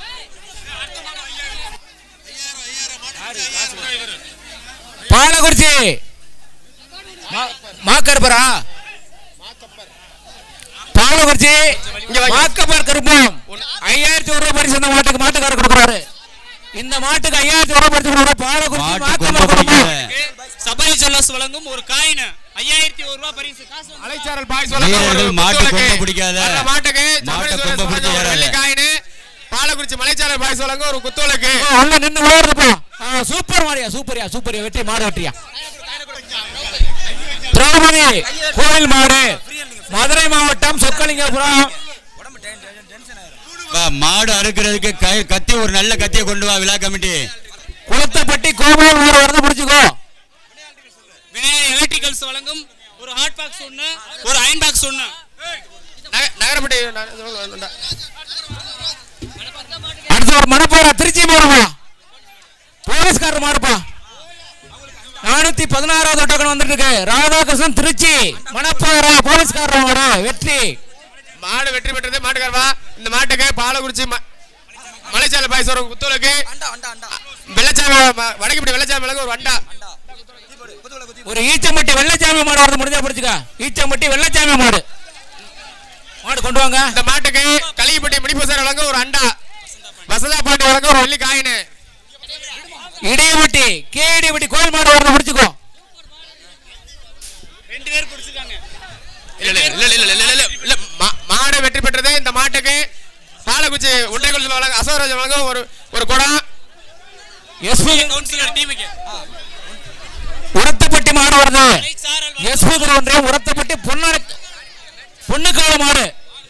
பாலக்குறிச்சி மா- மாக்கருப்பரா பாலக்குறிச்சி மாக்கப்பர் கருப்பம் ஐயாயிரத்தி ஒரு ரூபாய் பரிசு இந்த மாட்டுக்கு மாட்டுக்காரர் கொடுக்குறாரு இந்த மாட்டுக்கு ஐயாயிரத்தி ஒரு ரூபாய் பரிசு கொடுக்குறாரு பாலக்குறிச்சி மாட்டு கொம்ப மாக்கப்பர் பிடிக்கல கருப்பம் சபரி ஜுவல்லர்ஸ் வழங்கும் ஒரு காயின் ஐயாயிரத்தி ஒரு ரூபாய் பரிசு காசு வாங்க. அலைச்சாரல் பாய் சொல்லுங்க வீரர்கள் ஒரு மாட்டு குத்துவிளக்கு. கொம்ப பிடிக்காத. அந்த மாட்டுக்கு மாட்டை சபரி கொம்ப சொல்லுங்க பிடிச்சு ஒரு ஏறாத. வெள்ளி காயினு பாலக்குறிச்சி மலைச்சாரல் பாய் சொல்லுங்க ஒரு குத்துவிளக்கு உள்ள நின்னு விளையாடுறப்பா சூப்பர் மாடியா சூப்பரியா சூப்பரியா வெற்றி மாடு வெற்றியா திரௌபதி கோவில் மாடு மதுரை மாவட்டம் சொக்கலிங்கபுரம் உடம்பு டென்- டென்- டென்ஷன் ஆயிரும் வா, மாடு அறுக்கிறதுக்கு கை- கத்தி ஒரு நல்ல கத்தியை கொண்டு வா விழா கமிட்டி குளத்தப்பட்டி கோவில் மாடு வரது பிடிச்சுக்கோ விநாயகர் எலக்ட்ரிகல்ஸ் வழங்கும் ஒரு ஹாட் பாக்ஸ் ஒன்று ஒரு அயன் பாக்ஸ் ஒன்று நக- நகரப்பட்டி ந- அடுத்து ஒரு மணப்பாறை திருச்சி மாடுப்பா போலீஸ்காரர் மாடுப்பா நானூத்தி பதினாறாவது ஒட்டக்கன் வந்துட்டு இருக்கு ராதாகிருஷ்ணன் திருச்சி மணப்பாறை போலீஸ்காரர் மாடு வெற்றி மாடு வெற்றி பெற்றது மாட்டுக்காரவா இந்த மாட்டுக்கு பாலக்குறிச்சி ம- மலைச்சாரல் பாய் சொல்ற குத்துவிளக்கு அண்டா அண்டா அண்டா வெள்ளச்சாமி ம- வடக்குப்பட்டி வெள்ளச்சாமி விளக்கு ஒரு வண்டா அண்டா தீ போடு குத்துவிளக்கு குத்தி ஒரு ஈச்சம்பட்டி வெள்ளச்சாமி மாடு வரது முடிஞ்சா பிடிச்சுக்க ஈச்சம்பட்டி வெள்ளச்சாமி மாடு மாடு கொண்டு வாங்க இந்த மாட்டுக்கு கலியப்பட்டி மணிப்பூசார் வழங்க ஒரு அண்டா வசதா பாண்டி வழங்க ஒரு வெள்ளி காயினு இடையப்பட்டி கேடிப்பட்டி கோயில் மாடு வரது பிடிச்சுக்கோ ரெண்டு பேர் பிடிச்சிருக்காங்க இல்ல இல்ல இல்ல இல்ல இல்ல இல்ல இல்ல மா- மாடு வெற்றி பெற்றது இந்த மாட்டுக்கு பாலக்குச்சி ஒன்றைக்குள் வழங்க அசோகராஜ் வழங்க ஒரு ஒரு குடம் எஸ்பி கவுன்சிலர் டீமுக்கு உரத்தப்பட்டி மாடு வருது சாரல் எஸ்பி ஒன்றியம் உரத்தப்பட்டி பொன்னாடு பொண்ணுக்கால மாடு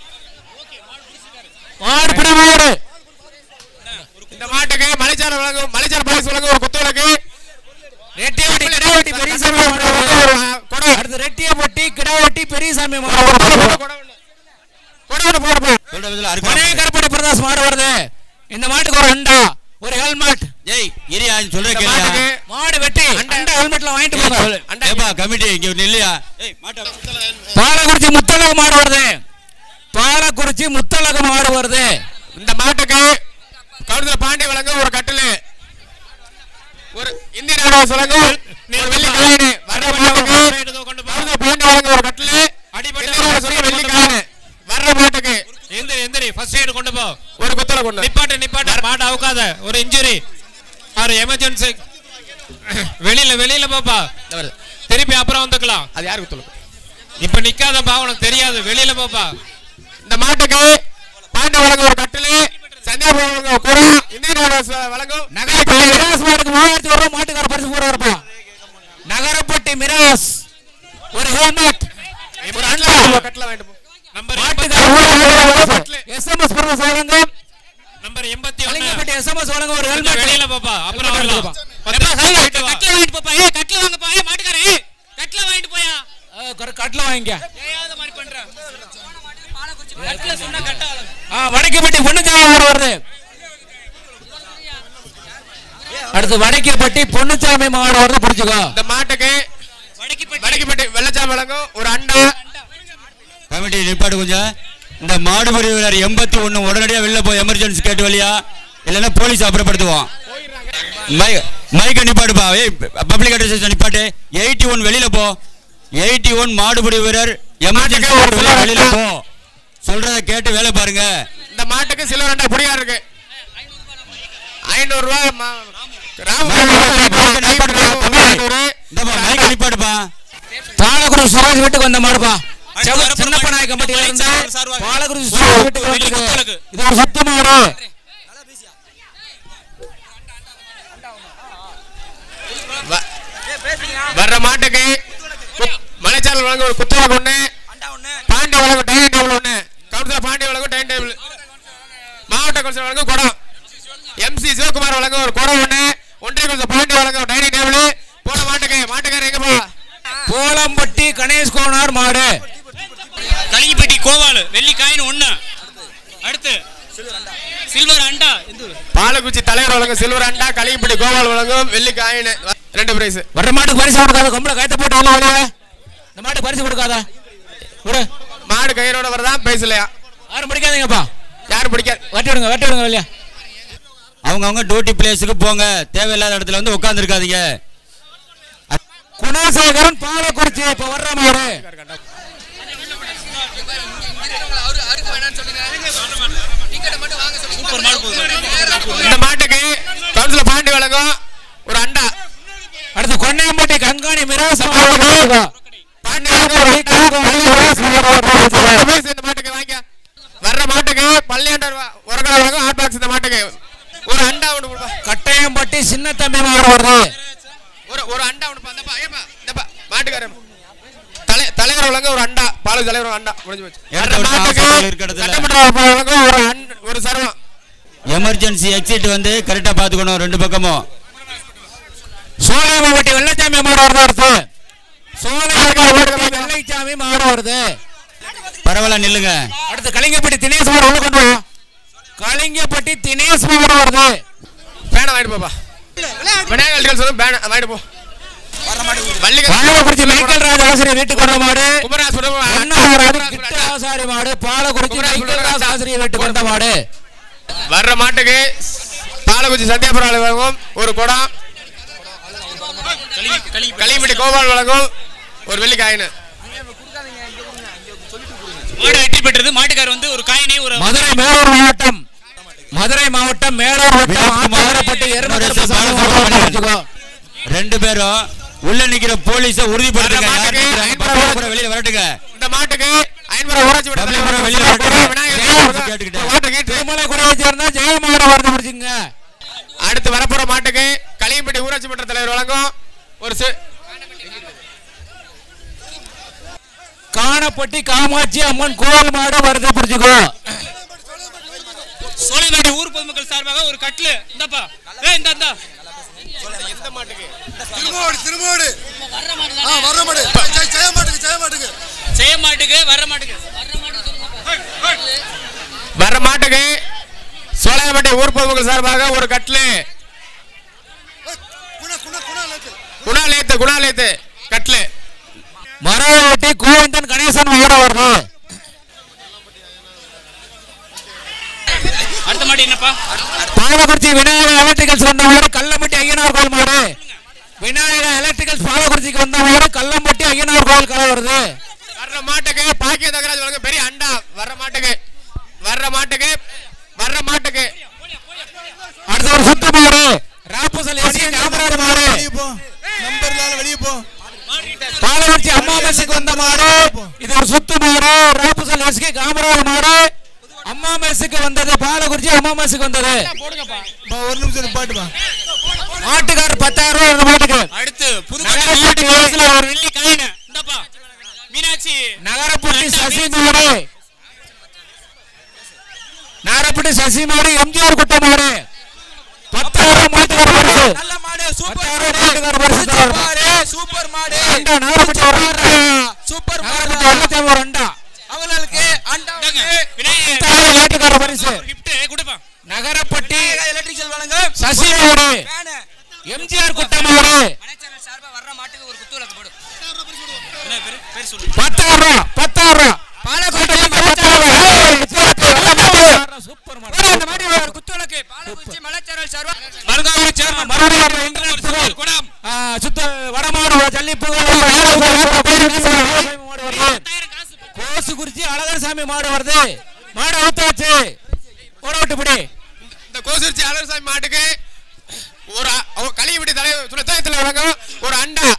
மாடு பிடி மாடு இந்த மாட்டுக்கு மலைச்சார வழங்க மலைச்சார பாய்ஸ் வழங்க ஒரு குத்துவிளக்கு ரெட்டியப்பட்டி கிடாவட்டி பெரியசாமி மாடு வருது. ஒரு குடம் அடுத்து ரெட்டியப்பட்டி கிடாவட்டி பெரியசாமி மாடு ஒரு வருது. குடம் ஒண்ணு. குடம் ஒண்ணு போடுப்பா சொல்ற விதத்துல மனைவி அறுக்க கருப்பட்டி பிரதாஸ் மாடு வருது இந்த மாட்டுக்கு ஒரு அண்டா ஒரு ஹெல்மெட் ஏய் இரியா சொல்ற இந்த கேளியா மாட்டுக்கு மாடு வெட்டி அண்டா ஹெல்மெட்ல வாங்கிட்டு போங்க ஏப்பா கமிட்டி இங்க இல்லையா ஏய் மாட்டா பாலக்குறிச்சி முத்தழகு மாடு வருது பாலக்குறிச்சி முத்தழகு மாடு வருது இந்த மாட்டுக்கு கவுன்சில பாண்டி வழங்க ஒரு கட்டிலு ஒரு இந்திய நாடு வழங்க ஒரு வெள்ளி காயினு வர்ற மாட்டுக்கு கவுன்சில பாண்டி வழங்க ஒரு கட்டிலு இந்திய நாடு சொல்ல வெள்ளி காயினு வர்ற மாட்டுக்கு எந்திரி எந்திரி ஃபர்ஸ்ட் எய்டு கொண்டு போ ஒரு குத்தல கொண்டு நிப்பாட்டு நிப்பாட்டு மாட்டை அவுக்காத ஒரு இன்ஜுரி ஒரு எமர்ஜென்சி வெளியில வெளியில போப்பா திருப்பி அப்புறம் வந்துக்கலாம் அது யாரு குத்தல இப்ப நிக்காதப்பா உனக்கு தெரியாது வெளியில போப்பா இந்த மாட்டுக்கு பாண்டி வழங்க ஒரு கட்டிலு சந்தியா வழங்க ஒரு குடம் இந்திய நாடு வழங்கும் நகரப்பட்டி மிராஸ் மாடுக்கு மூவாயிரத்தி ஒரு ரூபாய் மாட்டுக்கார பரிசு போறாருப்பா நகரப்பட்டி மிராஸ் ஒரு ஹெல்மெட் ஒரு அண்டா கட்டில வாங்கிட்டு போ நம்பர் மாட்டுக்கார எஸ்எம்எஸ் பிரதேச வழங்கும் நம்பர் எண்பத்தி ஒண்ணு கலிங்கப்பட்டி எஸ்எம்எஸ் வழங்கும் ஒரு கொஞ்சம் ஹெல்மெட் வெளியில போப்பா அப்புறம் வெளியில வரலாம். போப்பா. பத்து நிமிஷம் போயிட்டு வா. கட்டில வாங்கிட்டு போப்பா ஏ கட்டில வாங்கப்பா ஏ மாட்டுக்காரே ஏய், கட்டில வாங்கிட்டு போயா கட்டில வாங்கிக்க ஏயாத மாதிரி பண்ற கட்டில சொன்னா கட்டாத ஆ வடக்குப்பட்டி பொண்ணுச்சாமி மாடு வருது அடுத்து வடக்குப்பட்டி பொண்ணுச்சாமி மாடு வருது பிடிச்சுக்கோ இந்த மாட்டுக்கு வடக்கிப்பட்டி வடக்குப்பட்டி வெள்ளச்சாமி வழங்கும் ஒரு அண்டா கமிட்டி நிப்பாட்டு கொஞ்சம் இந்த மாடுபடி வீரர் எண்பத்தி ஒண்ணு உடனடியா வெளில போய் எமர்ஜென்சி கேட்டு வழியா இல்லைன்னா போலீஸ் அப்புறப்படுத்துவோம் மை மைக்க நிப்பாட்டுப்பா ஏய் பப்ளிக் அட்ரஸ் நிப்பாட்டு எயிட்டி ஒன் வெளியில போ எயிட்டி ஒன் மாடுபடி வீரர் எமர்ஜென்சி ஒரு வெளியில போ சொல்றத கேட்டு வேலை பாருங்க இந்த மாட்டுக்கு சில்வர் அண்டா புடியா இருக்கு ஐநூறு ரூபாய் மா- ராமு மைக்க நிப்பாட்டுப்பா, தம்பி. ஐநூறு. இந்தப்பா மைக்க நிப்பாட்டுப்பா பாலகுரு சுரேஷ் வீட்டுக்கு வந்த மாடுப்பா அடுத்து செவ- வரப்போற சின்னப்ப மாடு நாயக்கம்பட்டியில இருந்து சார்பாக, சார்பாக. பாலகுரு சுரேஷ் வீட்டுக்கு வெள்ளி வந்திருக்கு குத்தலகு. இது ஒரு சுத்த மாடு வ- வர்ற மாட்டுக்கு மலைச்சாரல் வழங்க ஒரு புத்தகம் ஒண்ணு அண்டா ஒண்ணு பாண்டி வழங்கும் டைனிங் டேபிள் ஒண்ணு கவுன்சிலர் பாண்டி வழங்கும் டைனிங் டேபிள் மாவட்ட கவுன்சிலர் வழங்கும் குடம் எம்சி சிவகுமார் வழங்க ஒரு குடம் ஒண்ணு ஒன்றை கொஞ்சம் பாண்டி வழங்க ஒரு டைனிங் டேபிள் போன மாட்டுக்கு மாட்டுக்காரர் எங்கப்பா போலம்பட்டி கணேஷ் கோனார் மாடு கலிங்கிப்பட்டி கோவால் வெள்ளி காயின் ஒண்ணு அடுத்து சில்வர் அண்டா எந்த ஊரு? பாலக்குச்சி தலைவர் வழங்க சில்வர் அண்டா களிப்பட்டி கோபால் வழங்கும் வெள்ளி காயின் ரெண்டு பிரைஸ் வர்ற மாட்டுக்கு பரிசு கொடுக்காத கொம்பளை கயத்த போட்டு உள்ள வெளியே இந்த மாட்டுக்கு பரிசு கொடுக்காத விடு மாடு கயிறோட வரதான் பேசலையா யாரும் பிடிக்காதீங்கப்பா யாரும் பிடிக்காது வெட்டி விடுங்க வெட்டி விடுங்க வெளியே அவங்க அவங்க டியூட்டி பிளேஸுக்கு போங்க தேவையில்லாத இடத்துல வந்து உட்காந்துருக்காதீங்க குணசேகரன் பாலக்குறிச்சி இப்ப வர்ற மாடு அவரு அறுக்க வேணாம்னு சொல்லுங்க டிக்கெட்டை மட்டும் வாங்க சொல்லுங்க சூப்பர் மாடு போகுது இந்த மாட்டுக்கு கவுன்சில பாண்டி வழங்கும் ஒரு அண்டா அடுத்து கொன்னையம்பட்டி கண்காணி மிராஸ் மாடு பாண்டி வழங்கும் இந்த மாட்டுக்கு வாங்க வர்ற மாட்டுக்கு பள்ளியாண்டர் உரகட வழங்கும் ஹாட் பாக்ஸ் இந்த மாட்டுக்கு ஒரு அண்டா ஒன்று கொடுப்பா கட்டையம்பட்டி சின்ன தம்பி மாடு வருது ஒரு ஒரு அண்டா ஒன்று இந்தப்பா ஐயப்பா இந்தப்பா மாட்டுக்காரன் தலை தலைவர் வழங்க ஒரு அண்டா பாலு தலைவர் ஒரு அண்டா முடிஞ்சு போச்சு ஏன்டா வர்ற ஒரு மாட்டுக்கு ஆசைகள் இருக்க இடத்துல? சட்டமன்ற வழங்கும் ஒரு அண்ட் ஒரு சர்வம் எமர்ஜென்சி எக்ஸிட் வந்து கரெக்டா பாத்துக்கணும் ரெண்டு பக்கமும் சோழாமப்பட்டி வெள்ளச்சாமி மாடு வருது அடுத்து சோழாமப்பட்டி வெள்ளைச்சாமி மாடு வருது பரவாயில்ல நில்லுங்க அடுத்து கலிங்கப்பட்டி தினேஷ் மாடு உள்ள கொண்டு வா கலிங்கப்பட்டி தினேஷ் மாடு வருது பேனை வாங்கிட்டு போப்பா விநாயகர் சொல்லும் பேனை வாங்கிட்டு போ வள்ளிக பாலக்குறிச்சி மைக்கேல் ராஜ் ஆசிரியர் வீட்டுக்கு வந்த மாடு குமராஜ் சொல்லுவா அண்ணாவரம் கிட்ட ஆசாரி மாடு பாலக்குறிச்சி மைக்கேல் ராஜ் ஆசிரியர் வீட்டுக்கு வந்த மாடு வர்ற மாட்டுக்கு பாலக்குச்சி சத்யாபுரம் வழங்கும் ஒரு குடம் களிமட்டி கோபால் வழங்கும் ஒரு வெள்ளி காயின் மாடு வெற்றி பெற்றது மாட்டுக்காரர் வந்து ஒரு காயினை ஒரு மதுரை மேலூர் மாவட்டம் மதுரை மாவட்டம் மேலூர் வட்டம் ஆத்தாரப்பட்டி எருமகடப்பு சாமி மாடு வச்சுக்கோ. ரெண்டு பேரும் உள்ள நிக்கிற போலீஸ உறுதிப்படுத்துங்க யார் நிக்கிறாங்க? பக்கத்துல கூட வெளியில வரட்டுங்க இந்த மாட்டுக்கு ஐநூறு ஊராட்சி மன்ற தம்பி, தலைவர் வெளியில விநாயகர் வரட்டும். விநாயகர் கேட்டுக்கிட்டேன். மாட்டு கேட்டு திருமலை குடையை சேர்ந்த ஜெயமாட வருது முடிச்சுங்க அடுத்து வரப்போற மாட்டுக்கு களியம்பட்டி ஊராட்சி மன்ற தலைவர் வழங்கும் ஒரு சி- காணப்பட்டி காமாட்சி அம்மன் கோவில் மாடு வருது பிடிச்சுக்கோ சோலைமேடு ஊர் பொதுமக்கள் சார்பாக ஒரு கட்லு இந்தாப்பா ஏய் இந்த இந்தா திருமோடு திருமோடு வர்ற மாடு ஆ வர்ற மாடு ஜெய- ஜெய மாட்டுக்கு ஜெய மாட்டுக்கு செய்ய மாட்டுக்கு வர்ற மாட்டுக்கு வர்ற மாடு சொல்லுங்க வர்ற மாட்டுக்கு சோலையம்பட்டி ஊர் பொதுமக்கள் சார்பாக ஒரு கட்லு குண குண குண லேத்து குணாலேத்து குணாலேத்து கட்லு மரவட்டி கோவிந்தன் கணேசன் மாடு வருது அடுத்த மாடு என்னப்பா பாலக்குறிச்சி விநாயகர் எலக்ட்ரிகல்ஸ் வந்த மாடு கல்லம்பட்டி ஐயனார் கோயில் மாடு விநாயகர் எலக்ட்ரிகல்ஸ் பாலக்குறிச்சிக்கு வந்த மாடு கல்லம்பட்டி ஐயனார் கோயில் கதை வருது வர்ற மாட்டுக்கு பாக்கிய தகராஜ் வழங்க பெரிய அண்டா வர்ற மாட்டுக்கு வர்ற மாட்டுக்கு வர்ற மாட்டுக்கு அடுத்த ஒரு சுத்து மாடு ராப்பசல் எஸ்கே காமராஜ் மாடு வெளியே போ நம்பர் இல்லாத வெளியே போ பாலக்குறிச்சி அம்மா மெஸ்ஸுக்கு வந்த மாடு இது ஒரு சுத்து மாடு ராப்பசல் எஸ்கே காமராஜ் மாடு அம்மா மெஸ்ஸுக்கு வந்தது பாலக்குறிச்சி அம்மா மெஸ்ஸுக்கு வந்தது பா, ஒரு நிமிஷம் பாட்டுப்பா மாட்டுக்காரர் பத்தாயிரம் ரூபாய் இந்த மாட்டுக்கு அடுத்து நகரப்பட்டி புதுக்கோட்டை வயசுல ஒரு வெள்ளி காயின் இந்தாப்பா மீனாட்சி நகரப்பட்டி சசி மாடு நகரப்பட்டி சசி மாடு எம்ஜிஆர் குட்ட மாடு பத்தாயிரம் மாட்டுக்கார பரிசு நல்ல மாடு பத்தாயிரம் மாட்டுக்கார பரிசு தராரு. சூப்பர் மாடு அண்டா நகரப்பட்டி ஒரு அண்டா. சூப்பர் நகரப்பட்டி வெள்ளச்சாமி ஒரு அண்டா அவங்களுக்கு அண்டா இந்தாங்க, விநாயகர் பத்தாயிரம் மாட்டுக்கார பரிசு கிஃப்ட் கொடுப்பா நகரப்பட்டி எலக்ட்ரிக்கல் வழங்க சசி மாடு எம்ஜிஆர் குட்ட மாடு மனைச்சேனல் சார்பா வர்ற மாட்டுக்கு ஒரு குத்து விளக்கு போடு என்ன பேரு பேர் சொல்லு பத்தாயிரம் ரூபா பத்தாயிரம் ரூபா பாலக்கோட்டையில் பத்தாயிரம் ரூபா. ஏய், சூப்பர் மாடு அந்த மாடி ஒரு குத்து விளக்கு பாலக்குறிச்சி மலைச்சேனல் சார்பா மருங்காவூர் சேர்மன் மறுபடியும் இன்டர்நெட் புகழ். குடம் ஆ, சுத்த வடமாடு ஜல்லி புகழ் மாடு வருது கோசு குறிச்சி அழகர் சாமி மாடு வருது மாடு அவுத்தாச்சு ஓட விட்டு பிடி இந்த கோசிரிச்சி அலர்சாமி மாட்டுக்கு ஒரு அ- அவ- களியப்பட்டி தலைவர் துணைத்தலைவர் வழங்கும் ஒரு அண்டா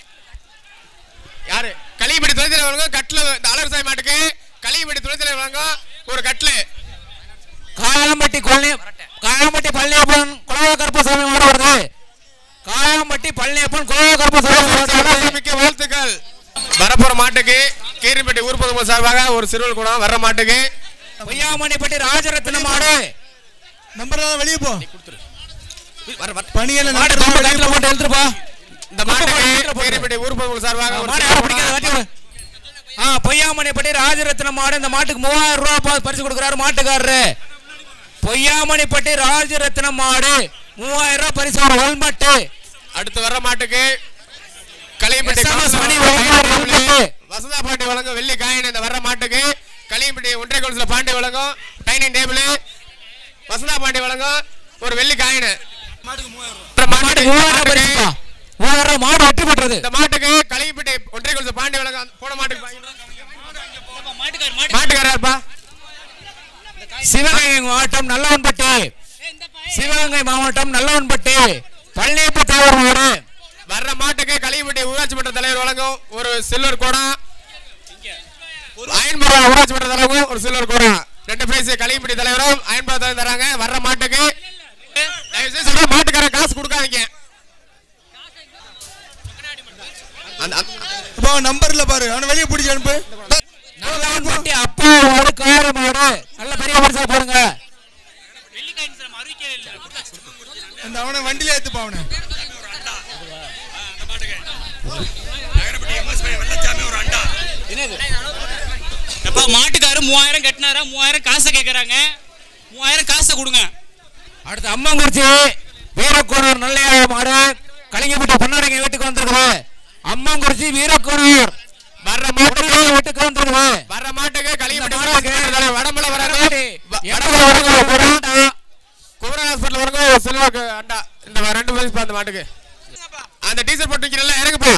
யாரு களியப்பட்டி துணைத்தலைவர் வழங்கும் கட்ல இந்த அலர்சாமி மாட்டுக்கு களியப்பட்டி துணைத்தலைவர் வழங்கும் ஒரு கட்லு காயம்பட்டி கொல்லி காயம்பட்டி பழனியப்பன் குலவ கருப்பசாமி மாடு வருது காயம்பட்டி பழனியப்பன் குலவ கருப்பசாமி மாடு வருது அலர்சாமிக்கு வாழ்த்துக்கள் வரப்போற மாட்டுக்கு கீரிப்பட்டி ஊர் பொதுமக்கள் சார்பாக ஒரு சிறுவல் குணம் வர்ற மாட்டுக்கு பொய்யாமணிப்பட்டி ராஜரத்ன மாடு நம்பர்லாம் வெளியே போ வர வர பணியில மாடு நம்பர் கொம்பு கட்டில போட்டு எழுத்துருப்பா இந்த மாட்டுக்கு பேரிப்பட்டி ஊர் பொதுமக்கள் சார்பாக ஒரு மாடு யாரும் பிடிக்காத வாட்டி விடு. ஆ பொய்யாமணிப்பட்டி ராஜரத்ன மாடு இந்த மாட்டுக்கு மூவாயிரம் ரூபாய் பா- பரிசு கொடுக்குறாரு மாட்டுக்காரரு பொய்யாமணிப்பட்டி ராஜரத்ன மாடு மூவாயிரம் ரூபாய் பரிசு ஒரு ஹெல்மெட்டு அடுத்து வர்ற மாட்டுக்கு களியம்பட்டி SMS மணி பாண்டி வழங்கும் வழங்கும் helmet. வசந்தா பாண்டி வழங்கும் வெள்ளி காயின் இந்த வர்ற மாட்டுக்கு களியம்பட்டி ஒன்றை கொலுசுல பாண்டி வழங்கும் டைனிங் டேபிள் வசந்தா பாண்டி வழங்கும் ஒரு வெள்ளி காயின் மாட்டுக்கு மூவாயிரம் ரூபாய் பரிசுப்பா மூவாயிரம் ரூபாய் மாடு வெற்றி பெற்றது இந்த மாட்டுக்கு களியம்பட்டி ஒன்றை கொலுசு பாண்டி வழங்கும் போன மாட்டுக்கு மாட்டுக்கார் மாட்டு மாட்டுக்காரர்ப்பா சிவகங்கை மாவட்டம் நல்லவன்பட்டி சிவகங்கை மாவட்டம் நல்லவன்பட்டி பழனியப்ப தேவர் மாடு வர்ற மாட்டுக்கு களியம்பட்டி ஊராட்சி மன்ற தலைவர் வழங்கும் ஒரு சில்வர் குடம் அயன்புரம் ஊராட்சி மன்ற தலைவரும் ஒரு சில்வர் குடம் ரெண்டு பிரைஸ் களியம்பட்டி தலைவரும் அயன்புரம் தலைவர் தராங்க வர்ற மாட்டுக்கு தயவு செய்து சொல்றேன், மாட்டுக்காரன் காசு கொடுக்காதீங்க அந்த- அந்த- இப்போ நம்பர்ல பாரு அவனை வெளியே பிடிச்சி அனுப்பு நல்லவன்பட்டி அப்பா மாடு கார மாடு நல்ல பெரிய பரிசா போடுங்க வெள்ளிக்காயின் சார் அறிவிக்கவே இல்லை அந்த அவனை வண்டியில ஏத்துப்பா அவனை எப்பா மாட்டுக்காரு மூவாயிரம் கட்டினாரா மூவாயிரம் காசை கேட்கறாங்க மூவாயிரம் காசை கொடுங்க அடுத்து அம்மங்குறிச்சி வீரக்கூடூர் நல்லையா மாடு கலிங்கப்பட்டி பொன்னாடிங்க வீட்டுக்கு வந்திருக்குது அம்மங்குறிச்சி வீரக்கூடூர் வர்ற மாட்டுக்கு வீட்டுக்கு வந்திருக்குது வர்ற மாட்டுக்கு களியம்பட்டி இந்த ஊராட்சி மாட்டுக்கு மன்ற தலைவர் வடமலை வராங்க இடத்துல வரங்க ஒரு ஆண்டா. குமரன் ஹாஸ்பிட்டல் வரைக்கும் ஒரு சில்வர் அண்டா இந்த ரெண்டு பிரைஸ் அந்த மாட்டுக்கு அந்த டீசர் போட்டு வைக்கிறல்ல இறங்குப்பா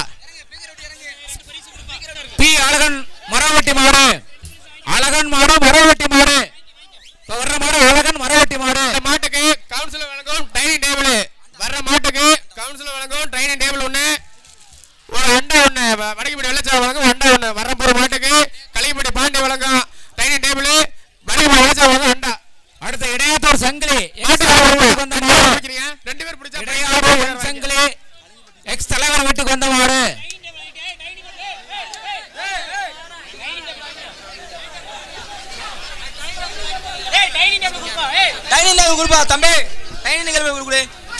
பி அழகன் மரவெட்டி மாடு அழகன் மாடு மரவெட்டி மாடு இப்ப வர்ற மாடு அழகன் மரவெட்டி மாடு இந்த மாட்டுக்கு கவுன்சிலர் வழங்கும் டைனிங் டேபிள் வர்ற மாட்டுக்கு கவுன்சிலர் வழங்கும் டைனிங் டேபிள் ஒண்ணு ஒரு அண்டா ஒண்ணு வ- வடக்குப்பட்டி வெள்ளச்சாவை வழங்கும் அண்டா ஒண்ணு வர்ற போற மாட்டுக்கு களியப்பட்டி பாண்டி வழங்கும் டைனிங் டேபிள் வடக்குப்பட்டி வெள்ளச்சாவை வழங்கும் அண்டா அடுத்த இடையாத்தூர் சங்கிலி மாட்டுக்கு வீட்டுக்கு வந்த மாடு பிடிக்கிறீங்க? ரெண்டு பேர் பிடிச்சா இடையாத்தூர் என் சங்கிலி எக்ஸ் தலைவர் வீட்டுக்கு வந்த மாடு டைனிங் டேபிள் கொடுப்பா தம்பி டைனிங் டேபிள் கொடுக்குடு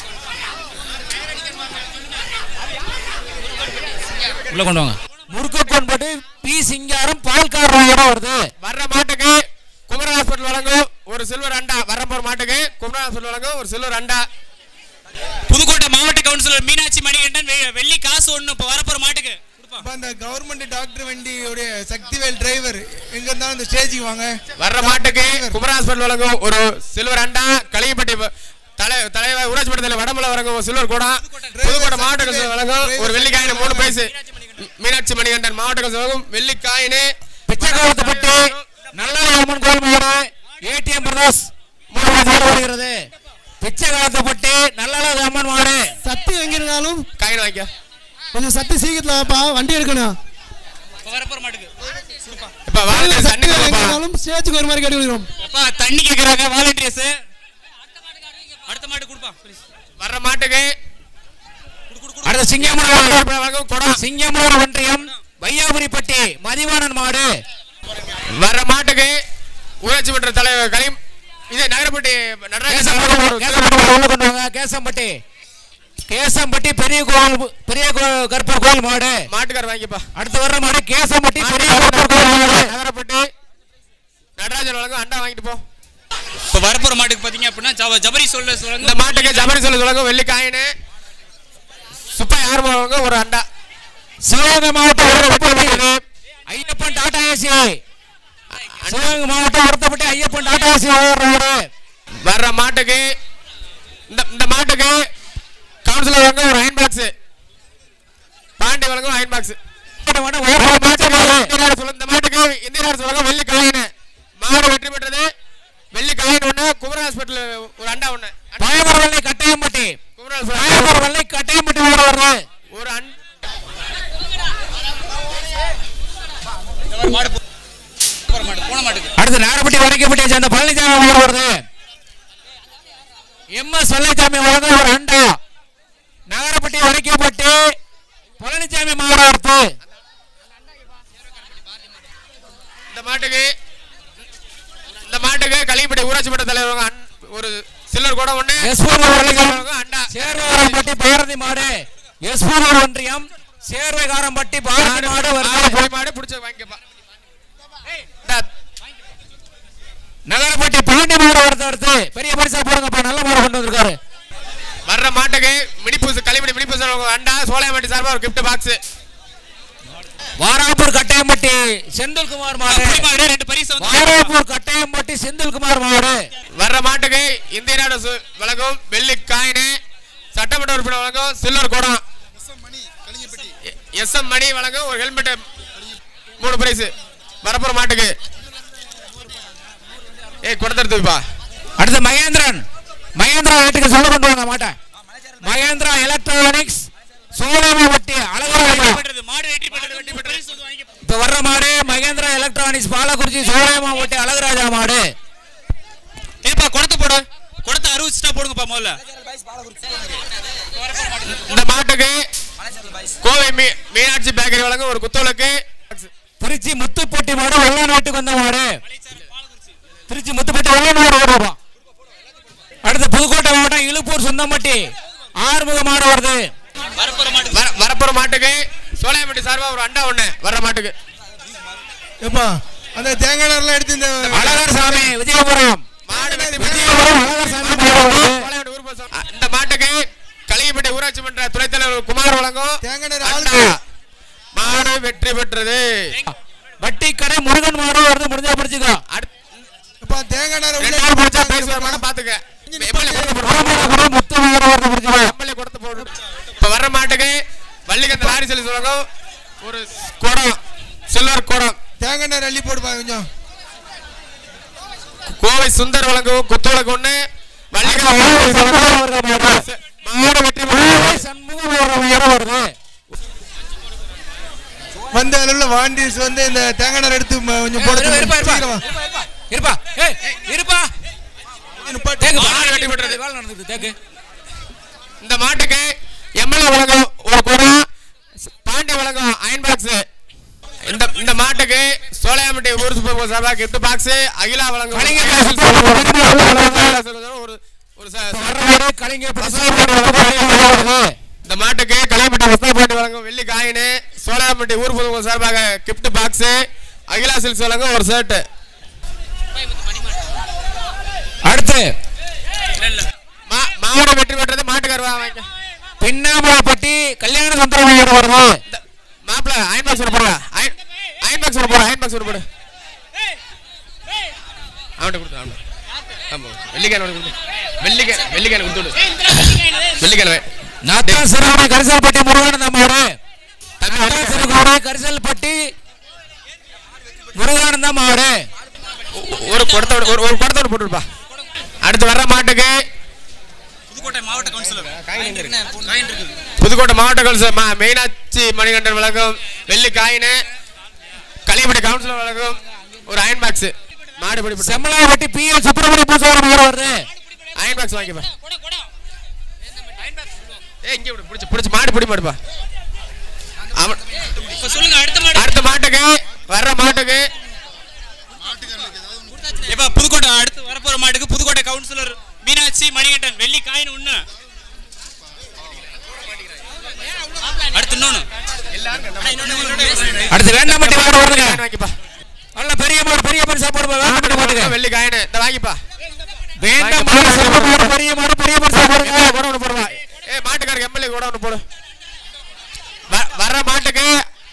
உள்ள கொண்டு வாங்க முறுக்கோன் போட்டு பி சிங்காரம் பால்கார வருது வர்ற மாட்டுக்கு குமரன் ஹாஸ்பிட்டல் வழங்கும் ஒரு சில்வர் அண்டா வர்ற போற மாட்டுக்கு குமரன் ஹாஸ்பிட்டல் வழங்கும் ஒரு சில்வர் அண்டா புதுக்கோட்டை மாவட்ட கவுன்சிலர் மீனாட்சி மணிகண்டன் வெ- வெள்ளி காசு ஒண்ணு இப்ப வரப்போற மாட்டுக்கு கொடுப்பா. அப்ப அந்த கவர்மெண்ட் டாக்டர் வண்டியோடைய சக்திவேல் டிரைவர் எங்க இருந்தாலும் இந்த ஸ்டேஜுக்கு வாங்க வர்ற மாட்டுக்கு குமரன் ஹாஸ்பிட்டல் வழங்கும் ஒரு சில்வர் அண்டா களியப்பட்டி வ- தலை தலைவர் ஊராட்சி மன்ற தலைவர் வடமலை வழங்கும் ஒரு சில்வர் கூடம் புதுக்கோட்டை மாவட்ட கவுன்சிலர் வழங்கும் ஒரு வெள்ளிக்காயின் மூணு பைசு மீனாட்சி மணிகண்டன் மாவட்ட கவுன்சிலர் வழங்கும் வெள்ளிக்காயின் பிச்சைக்காலத்துப்பட்டி நல்ல அம்மன் கோயில் மாடு ஏடிஎம் பிரதர்ஸ் மூணு மாடு வருகிறது பிச்சைக்காலத்துப்பட்டி நல்ல அம்மன் மாடு சத்து எங்க இருந்தாலும் காயின் வாங்கிக்க கொஞ்சம் சத்து சீக்கிரத்துல வாப்பா வண்டி எடுக்கணும் இப்ப வரப்போற மாட்டுக்கு இப்ப வாங்க தண்ணி கொடுப்பா. ஸ்டேஜுக்கு ஒரு மாதிரி கட்டி விடுறோம் எப்பா தண்ணி கேக்குறாங்க வாலண்டியர்ஸ் அடுத்த மாட்டு கொடுப்பா please. வர்ற மாட்டுக்கு அடுத்த சிங்கமலூர் வழங்கும் குடம் சிங்கமலூர் ஒன்றியம் வையாபுரிப்பட்டி மதிவாணன் மாடு வர்ற மாட்டுக்கு ஊராட்சி மன்ற தலைவர் கலீம் இது நகரப்பட்டி நடராஜன் கேசம்பட்டி ஒரு கேசம்பட்டி உள்ள கொண்டு வாங்க கேசம்பட்டி கேசம்பட்டி பெரிய கோயில் பெரிய கோ- கருப்பர் கோயில் மாடு மாட்டுக்கார் வாங்கிப்பா அடுத்து வர்ற மாடு கேசம்பட்டி பெரிய கருப்பர் கோயில் மாடு நகரப்பட்டி நடராஜன் வழங்கும் அண்டா வாங்கிட்டு போ இப்ப வரப்போற மாட்டுக்கு பாத்தீங்க அப்படின்னா ஜவ- ஜபரி சொல்ல இந்த சொல்லுங்க மாட்டுக்கு ஜபரி சொல்ல வழங்கும் வெள்ளி காயின் சுப்பா யார் வழங்கும் ஒரு அண்டா சிவகங்கை மாவட்டம் ஒருத்தப்பட்டி ஐயப்பன் டாடா ஏசி சிவகங்கை மாவட்டம் ஒருத்தப்பட்டி ஐயப்பன் டாடா ஏசி மாடு வர்ற மாட்டுக்கு இந்த இந்த மாட்டுக்கு கவுன்சிலர் வழங்கும் ஒரு அயன் பாக்ஸ் பாண்டி வழங்கும் அயன் பாக்ஸ் இந்த மாட்டுக்கு இந்திய அரசு வழங்கும் வெள்ளி காயின் மாடு வெற்றி பெற்றது வெள்ளி காயின் ஒண்ணு குமரன் ஹாஸ்பிட்டல் ஒரு அண்டா ஒண்ணு பாயமரவள்ளி கட்டாயம்பட்டி குமரன் hospital பாயமரவள்ளி கட்டாயம்பட்டி மாடு வருது ஒரு அண்டா மாடு போ- போற மாடு போன மாட்டுக்கு அடுத்து நாரப்பட்டி வடக்கப்பட்டியை சேர்ந்த பழனிசாமி மாடு வருது எம்எஸ் வெள்ளைச்சாமி வழங்க ஒரு அண்டா நகரப்பட்டி வடக்கப்பட்டி பழனிசாமி மாடு வருது இந்த மாட்டுக்கு இந்த மாட்டுக்கு களிப்பட்டி ஊராட்சி மன்ற தலைவர் அன்- ஒரு சில்வர் கூட ஒண்ணு எஸ்பூர் ஒன்றியம் அண்டா சேர்வைகாரம்பட்டி பாரதி மாடு எஸ்பூர் ஒன்றியம் சேர்வைகாரம்பட்டி பாரதி மாடு வருது போய் மாடு பிடிச்ச வாங்கிக்கப்பா இந்தா, நகரப்பட்டி பாண்டி மாடு வருது அடுத்து பெரிய பரிசா போடுங்கப்பா நல்ல மாடு கொண்டு வந்திருக்காரு வர்ற மாட்டுக்கு மினிப்பூசு களிமணி மினிப்பூசு அண்டா சோலையம்பட்டி சார்பா ஒரு gift பாக்ஸ் வாராப்பூர் கட்டையம்பட்டி செந்தில்குமார் மாடு அப்படி மாடு ரெண்டு பரிசு வந்து வாராப்பூர் கட்டையம்பட்டி செந்தில்குமார் மாடு வர்ற மாட்டுக்கு இந்திய நாடு சு- வழங்கும் வெள்ளி காயினு சட்டமன்ற உறுப்பினர் வழங்கும் சில்வர் குடம் எஸ் எம் மணி வழங்கும் ஒரு ஹெல்மெட் மூணு பிரைஸ் வரப்புற மாட்டுக்கு ஏய் குடத்தை தூப்பா அடுத்து மகேந்திரன் மகேந்திரா வீட்டுக்கு சொல்ல கொண்டு வாங்க மாட்டேன் மகேந்திரா எலக்ட்ரானிக்ஸ் சோழமாவட்டி அழகராஜா வெற்றி பெற்றது மாடு வெற்றி பெற்றது வெற்றி பெற்றது பரிசு வந்து வாங்கி இப்ப வர்ற மாடு மகேந்திரா எலக்ட்ரானிக்ஸ் பாலக்குறிச்சி சோழமாவட்டி அழகராஜா மாடு ஏப்பா குடத்தை போடு குடத்தை அறுவச்சுட்டா போடுங்கப்பா முதல்ல இந்த மாட்டுக்கு கோவை மீ மீனாட்சி பேக்கரி வழங்கும் ஒரு குத்தோலுக்கு திருச்சி முத்துப்பட்டி மாடு வெள்ளான் வீட்டுக்கு வந்த மாடு திருச்சி முத்துப்பட்டி வெள்ளான் மாடு வருவா அடுத்து புதுக்கோட்டை மாவட்டம் இழுப்பூர் சுந்தம்பட்டி ஆறுமுக மாடு வருது வரப்போற மாடு வர- வரப்புற மாட்டுக்கு சோலையம்பட்டி சார்பா ஒரு அண்டா ஒண்ணு வர்ற மாட்டுக்கு எப்பா அந்த தேங்காய் நார்லாம் எடுத்து இந்த அழகர் சாமி விஜயபுரம் மாடு வெட்டி விஜயபுரம் அழகர் சாமி மாடு வருது சோலையம்பட்டி ஊர் பஸ் அ- இந்த மாட்டுக்கு கலியப்பட்டி ஊராட்சி மன்ற துணைத் தலைவர் குமார் வழங்கும் தேங்காய் நார் அண்டா. ஆள் மாடு வெற்றி பெற்றது வட்டி கடை முருகன் மாடு வருது முடிஞ்சா பிடிச்சுக்கோ அடுத்த எப்பா தேங்காய் நார் ரெண்டு நாள் முடிச்சா பேசி வர பாத்துக்க எம்எல்ஏ கொடுத்து போடு. வரமாட கடை முத்து மாடு வருது பிடிச்சுக்கோ எம்எல்ஏ கொடுத்து போடு இப்ப வர்ற மாட்டுக்கு வள்ளிகந்த லாரி சொல்லி சொல்லுங்க ஒரு குடம் சில்வர் குடம் தேங்காய் நார் அள்ளி போடுப்பா கொஞ்சம் கோவை சுந்தர் வழங்கும் குத்தோலக்கு ஒண்ணு வள்ளிகந்த மாடு வெற்றி பெற்றது. சண்முகம் மாடு வருது வந்த அளவுல வாண்டிஸ் வந்து இந்த தேங்காய் நார் எடுத்து ம- கொஞ்சம் போட இருப்பா, இருப்பா, இருப்பா. சீக்கிரமா. இருப்பா ஏய் இருப்பா நிப்பாட்டு. தேக்கு மாடு வெட்டி பெற்றது. வேலை நடந்துது தேக்கு இந்த மாட்டுக்கு எம்எல்ஏ வழங்கும் ஒரு குடம் பாண்டி வழங்கும் அயன் பாக்ஸ் இந்த இந்த மாட்டுக்கு சோலையாம்பட்டி ஊர் சூப்பர் சார்பா கிஃப்ட் பாக்ஸ் அகிலா வழங்கும் கலைஞர் ஒரு ஒரு ச- ச- வரமாடு கலைஞர் பிரசாத் மாடு வருது இந்த மாட்டுக்கு கலைப்பட்டி வஸ்தாபாண்டி வழங்கும் வெள்ளி காயினு சோலையாம்பட்டி ஊர் பொதுமக்கள் சார்பாக கிஃப்ட் பாக்ஸ் அகிலா சில்க்ஸ் வழங்கும் ஒரு ஷர்ட் அடுத்து மாடு வெற்றி பெற்றது மாட்டுக்காரவா வாங்க பின்னாமலப்பட்டி கல்யாண சுந்தரம் மாடு வருது இந்த மாப்பிள்ள அயன் பாக்ஸ் போடுற அயன் அயன் பாக்ஸ் போடு அயன் பாக்ஸ் போடு அவன்கிட்ட கொடுத்து அவன் ஆமா வெள்ளிக்கான கொடுத்து வெள்ளிக்கான வெள்ளிக்கான கொடுத்து விடு வெள்ளிக்கான நத்தா சிறுகுடி கரிசல்பட்டி முருகானந்த மாடு நத்தா சிறுகுடி கரிசல்பட்டி முருகானந்த மாடு ஒரு குடத்தோட ஒரு ஒரு குடத்தோட போட்டுருப்பா அடுத்து வர்ற மாட்டுக்கு புதுக்கோட்டை மாவட்ட கவுன்சிலர் காயின் இருக்குது புதுக்கோட்டை மாவட்ட கவுன்சிலர் மா மீனாட்சி மணிகண்டன் வழங்கும் வெள்ளி காயினு களியப்பட்டி கவுன்சிலர் வழங்கும் ஒரு அயன் பாக்ஸ் மாடு பிடி செம்மலாப்பட்டி பி எல் சுப்பிரமணிய பூசாரி மாடு வருது அயன் பாக்ஸ் வாங்கிப்பா ஏய் இங்க விடு பிடிச்சு பிடிச்சு மாடு பிடி மாடுப்பா அவன் இப்ப சொல்லுங்க அடுத்த மாடு அடுத்த மாட்டுக்கு வர்ற மாட்டுக்கு ஏப்பா புதுக்கோட்டை அடுத்து வரப்போற மாட்டுக்கு புதுக்கோட்டை கவுன்சிலர் மீனாட்சி மணிகண்டன் வெள்ளி காயின் ஒண்ணு அடுத்து இன்னொன்னு அடுத்து வேண்டாமட்டி மாடு வருதுங்க வாங்கிப்பா நல்ல பெரிய மாடு பெரிய பரிசா போடுப்பா வேண்டாமட்டி மாட்டுக்கு வெள்ளி காயினு இந்த வாங்கிப்பா வேண்டாம் மாடு சிறப்பு மாடு பெரிய மாடு பெரிய பரிசா போடுங்க கூட ஒன்று போடுவா ஏ மாட்டுக்காரருக்கு எம்எல்ஏ கூட ஒன்று போடு வ- வர்ற மாட்டுக்கு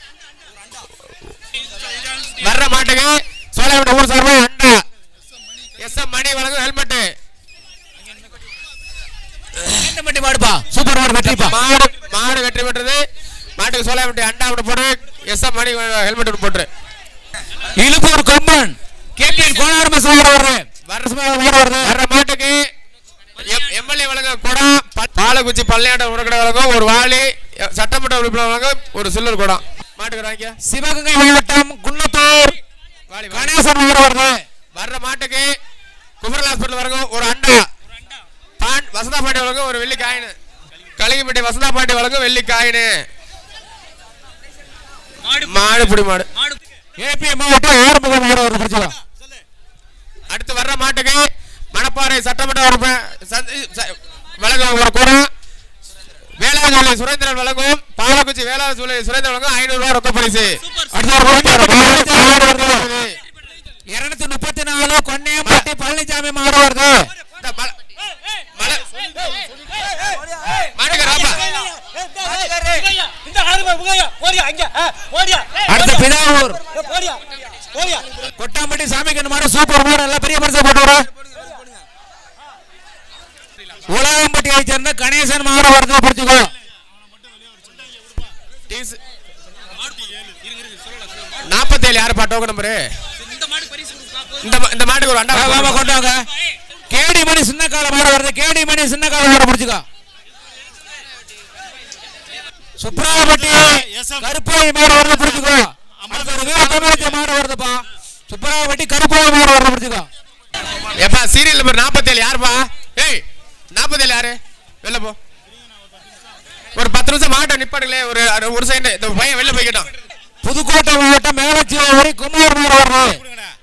வர்ற மாட்டுக்கு சோழவன் ஊர் சார்பா அண்டா எஸ் எம் மணி வழங்கும் ஹெல்மெட் வேண்டாமட்டி மாடுப்பா சூப்பர் மாடு வெற்றிப்பா மாடு மாடு வெற்றி பெற்றது மாட்டுக்கு சோழவன் அண்டா ஒன்று போடு எஸ் எம் மணி ஹெல்மெட் ஒன்று போட்டுரு இழுப்பூர் கொம்பன் கேபிஎன் கோனார் மசா வருது வருஷமா மாடு வருது வர்ற மாட்டுக்கு எம்எல்ஏ வழங்க குடம் ப- பாலக்குச்சி பள்ளியாண்ட உடற்கடை வழங்கும் ஒரு வாளி எ- சட்டமன்ற உறுப்பினர் வழங்கும் ஒரு சில்லர் குடம் மாட்டுக்கு வாங்கிக்க சிவகங்கை மாவட்டம் குன்னத்தூர் வாளி வாளி. கணேசன் மாடு வருது வர்ற மாட்டுக்கு குமரல் ஹாஸ்பிட்டல் வழங்கும் ஒரு அண்டா பாண்ட் வசந்தா பாண்டி வழங்கும் ஒரு வெள்ளி காயின் கலிங்கப்பட்டி வசந்தா பாண்டி வழங்கும் வெள்ளி காயின் மாடு மாடு புடி மாடு மாடு ஏபி மாவட்டம் ஆறுமுக மாடு வருது பிடிச்சலாம் அடுத்து வர்ற மாட்டுக்கு மண மணப்பாறை சட்டமன்ற உறுப்பினர் சந்தி- ச- வழங்கும் ஒரு குடம் வேளாங்கண்ணி சுரேந்திரன் வழங்கும் பாலக்குச்சி வேளாண் சூழலை சுரேந்திரன் வழங்கும் ஐநூறு ரூபாய் ரொக்க பரிசு இருநூத்தி முப்பத்தி நாலு கொன்னையம்பட்டி பழனிசாமி மாடு வருது இந்த மல- மல- மாட்டுக்கு ராப்பா. அடுத்த பிதாவூர் கொட்டாம்பட்டி சாமிக்கண்ணு மாடு சூப்பர் மாடு எல்லாம் பெரிய பரிசா போட்டு வர உலகம்பட்டியை சேர்ந்த கணேசன் மாடு வருது பிடிச்சுக்கோ டீஸ்- நாற்பத்தேழு யாருப்பா டோக்கன் நம்பரு இந்த மா- இந்த மாட்டுக்கு ஒரு அண்டா வா, வா, வா, கொண்டு வாங்க கேடி மணி சின்ன கால மாடு வருது கேடி மணி சின்ன கால மாடு பிடிச்சுக்கோ சுப்ராவப்பட்டி கருப்பாய் மாடு வருது பிடிச்சுக்கோ அடுத்து ஒரு வீர தமிழக மாடு வருதுப்பா சுப்ராவப்பட்டி கருப்பாய் மாடு வருது பிடிச்சுக்கோ ஏப்பா சீரியல் நம்பர் நாற்பத்தேழு யாருப்பா ஏய் நாற்பத்தேழு யாரு வெளில போ ஒரு பத்து நிமிஷம் மாட்டை நிப்பாடுங்களே ஒரு ஒரு செகண்ட் இந்த பையன் வெளில போய்க்கிட்டோம் புதுக்கோட்டை மாவட்டம் மேலச்சிவரி குமார் மாடு வருது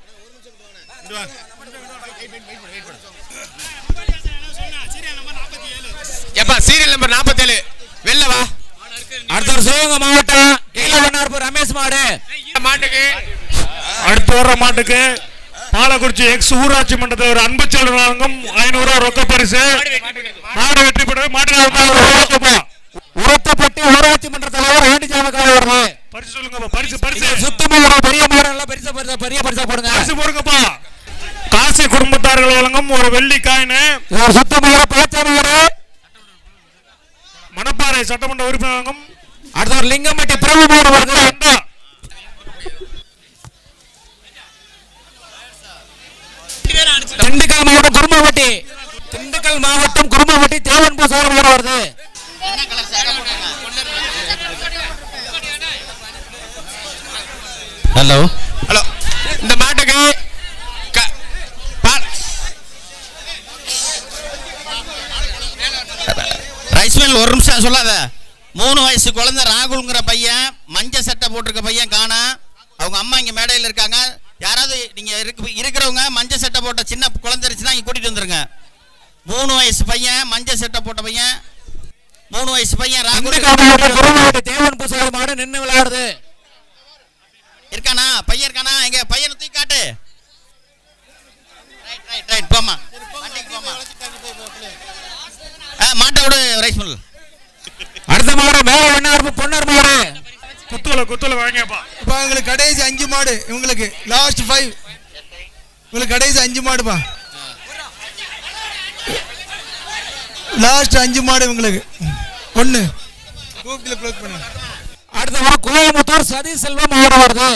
ஏப்பா சீரியல் நம்பர் நாற்பத்தேழு வெளில வா அடுத்த ஒரு சிவகங்கை மாவட்டம் கீழவண்ணார்பு ரமேஷ் மாடு மாட்டுக்கு அடுத்து வர்ற மாட்டுக்கு பாலக்குறிச்சி எக்ஸ் ஊராட்சி மன்றத்தில் ஒரு அன்பு செல்வன் வழங்கும் ஐநூறு ரூபாய் ரொக்க பரிசு மாடு வெற்றி பெற்றது மாட்டுக்கு உரத்தப்பட்டி ஊராட்சி மன்ற தலைவர் ஆண்டிச்சாமி கால வருது பரிசு சொல்லுங்கப்பா பரிசு பரிசு இது சுத்தமா ஒரு பெரிய மாடு எல்லாம் பெருசா பெருசா பெரிய பரிசா போடுங்க பரிசு போடுங்கப்பா காசி குடும்பத்தார்கள் வழங்கும் ஒரு வெள்ளி காயினு இது ஒரு சுத்தமான பேச்சாமி மாடு மணப்பாறை சட்டமன்ற உறுப்பினர் வழங்கும் அடுத்த ஒரு லிங்கம்பட்டி பிரபு மாடு வருது அண்டா திண்டுக்கல் மாவட்டம் குருமாவட்டி திண்டுக்கல் மாவட்டம் குருமாவட்டி தேவன் பூசாரி மாடு வருது ஹலோ ஹலோ இந்த மாட்டுக்கு க- பா- ரைஸ் மில் ஒரு நிமிஷம் சொல்லாத மூணு வயசு குழந்தை ராகுல்ங்கிற பையன் மஞ்சள் சட்டை போட்டிருக்க பையன் காணா அவங்க அம்மா இங்க மேடையில் இருக்காங்க யாராவது நீங்க இருக்கு இருக்கிறவங்க மஞ்சள் சட்டை போட்ட சின்ன குழந்தை இருந்துச்சுன்னா இங்க கூட்டிட்டு வந்துருங்க மூணு வயசு பையன் மஞ்சள் சட்டை போட்ட பையன் மூணு வயசு பையன் ராகுல் திண்டுக்கல் மாவட்டம் குருமாவட்டி தேவன் பூசாரி மாடு நின்று விளையாடுது இருக்கானா பையன் இருக்கானா எங்க பையனை தூக்கி காட்டு ரைட் ரைட் ரைட் போமா வண்டிக்கு போமா ஆ மாட்டை விடு ரைஸ் மில் அடுத்த மாடு மேல வண்ணார்பு பொன்னர் மாடு குத்துல குத்துல வாங்கியப்பா இப்போ எங்களுக்கு கடைசி அஞ்சு மாடு இவங்களுக்கு லாஸ்ட் ஃபைவ் உங்களுக்கு கடைசி அஞ்சு மாடுப்பா லாஸ்ட் அஞ்சு மாடு இவங்களுக்கு ஒன்று கூப்பிட்டு க்ளோஸ் பண்ணுங்க அடுத்த மாடு கோயம்புத்தூர் சதி செல்வம் மாடு வருது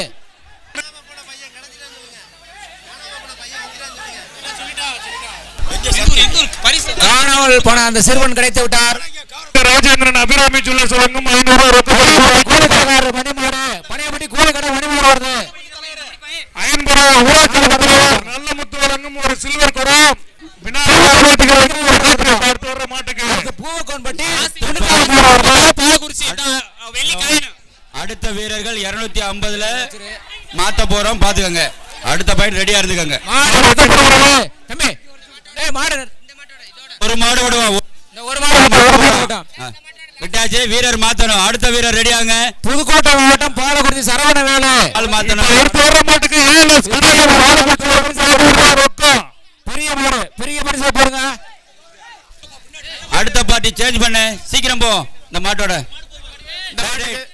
காணாமல் போன அந்த சிறுவன் கிடைத்து விட்டார் ராஜேந்திரன் அபிராமி ஜுவல்லர்ஸ் வழங்கும் ஐநூறு ரூபாய் ரொக்க பரிசு கூலிக்கடைக்காரர் மணிமாடு பணியப்பட்டி கூலிக்கடை மணிமாடு வருது ஐம்பது ஊராட்சி மன்ற நல்ல முத்து வழங்கும் ஒரு சில்வர் குடம் விநாயகர் அடுத்து வர்ற மாட்டுக்கு பூவக்கோன்பட்டி திண்டுக்கல் மாடு வருது பாலக்குறிச்சி வெள்ளி காயின் அடுத்த வீரர்கள் 250 ஐம்பதுல மாத்த போறோம் பாத்துக்கோங்க அடுத்த பாயிண்ட் ரெடியா இருந்துக்கோங்க மாடு வெட்டப்படுகிறது. தம்பி ஏய் மாடு ஒரு மாடு விடுவோம் இந்த ஒரு மாடு விட்டு, ஒரு மாடு விட்டோம். ஆ, விட்டாச்சு வீரர் மாத்தணும் அடுத்த வீரர் ரெடியாங்க புதுக்கோட்டை மாவட்டம் பாலக்குறிச்சி சரவண வேலு ஆள் மாத்தணும் அடுத்து வர்ற மாட்டுக்கு ஏழு ரொக்கம் பெரிய மாடு பெரிய பரிசு போடுங்க அடுத்த பார்ட்டி சேஞ்ச் பண்ணு சீக்கிரம் போ இந்த மாட்டோட இந்த மாட்டுக்கு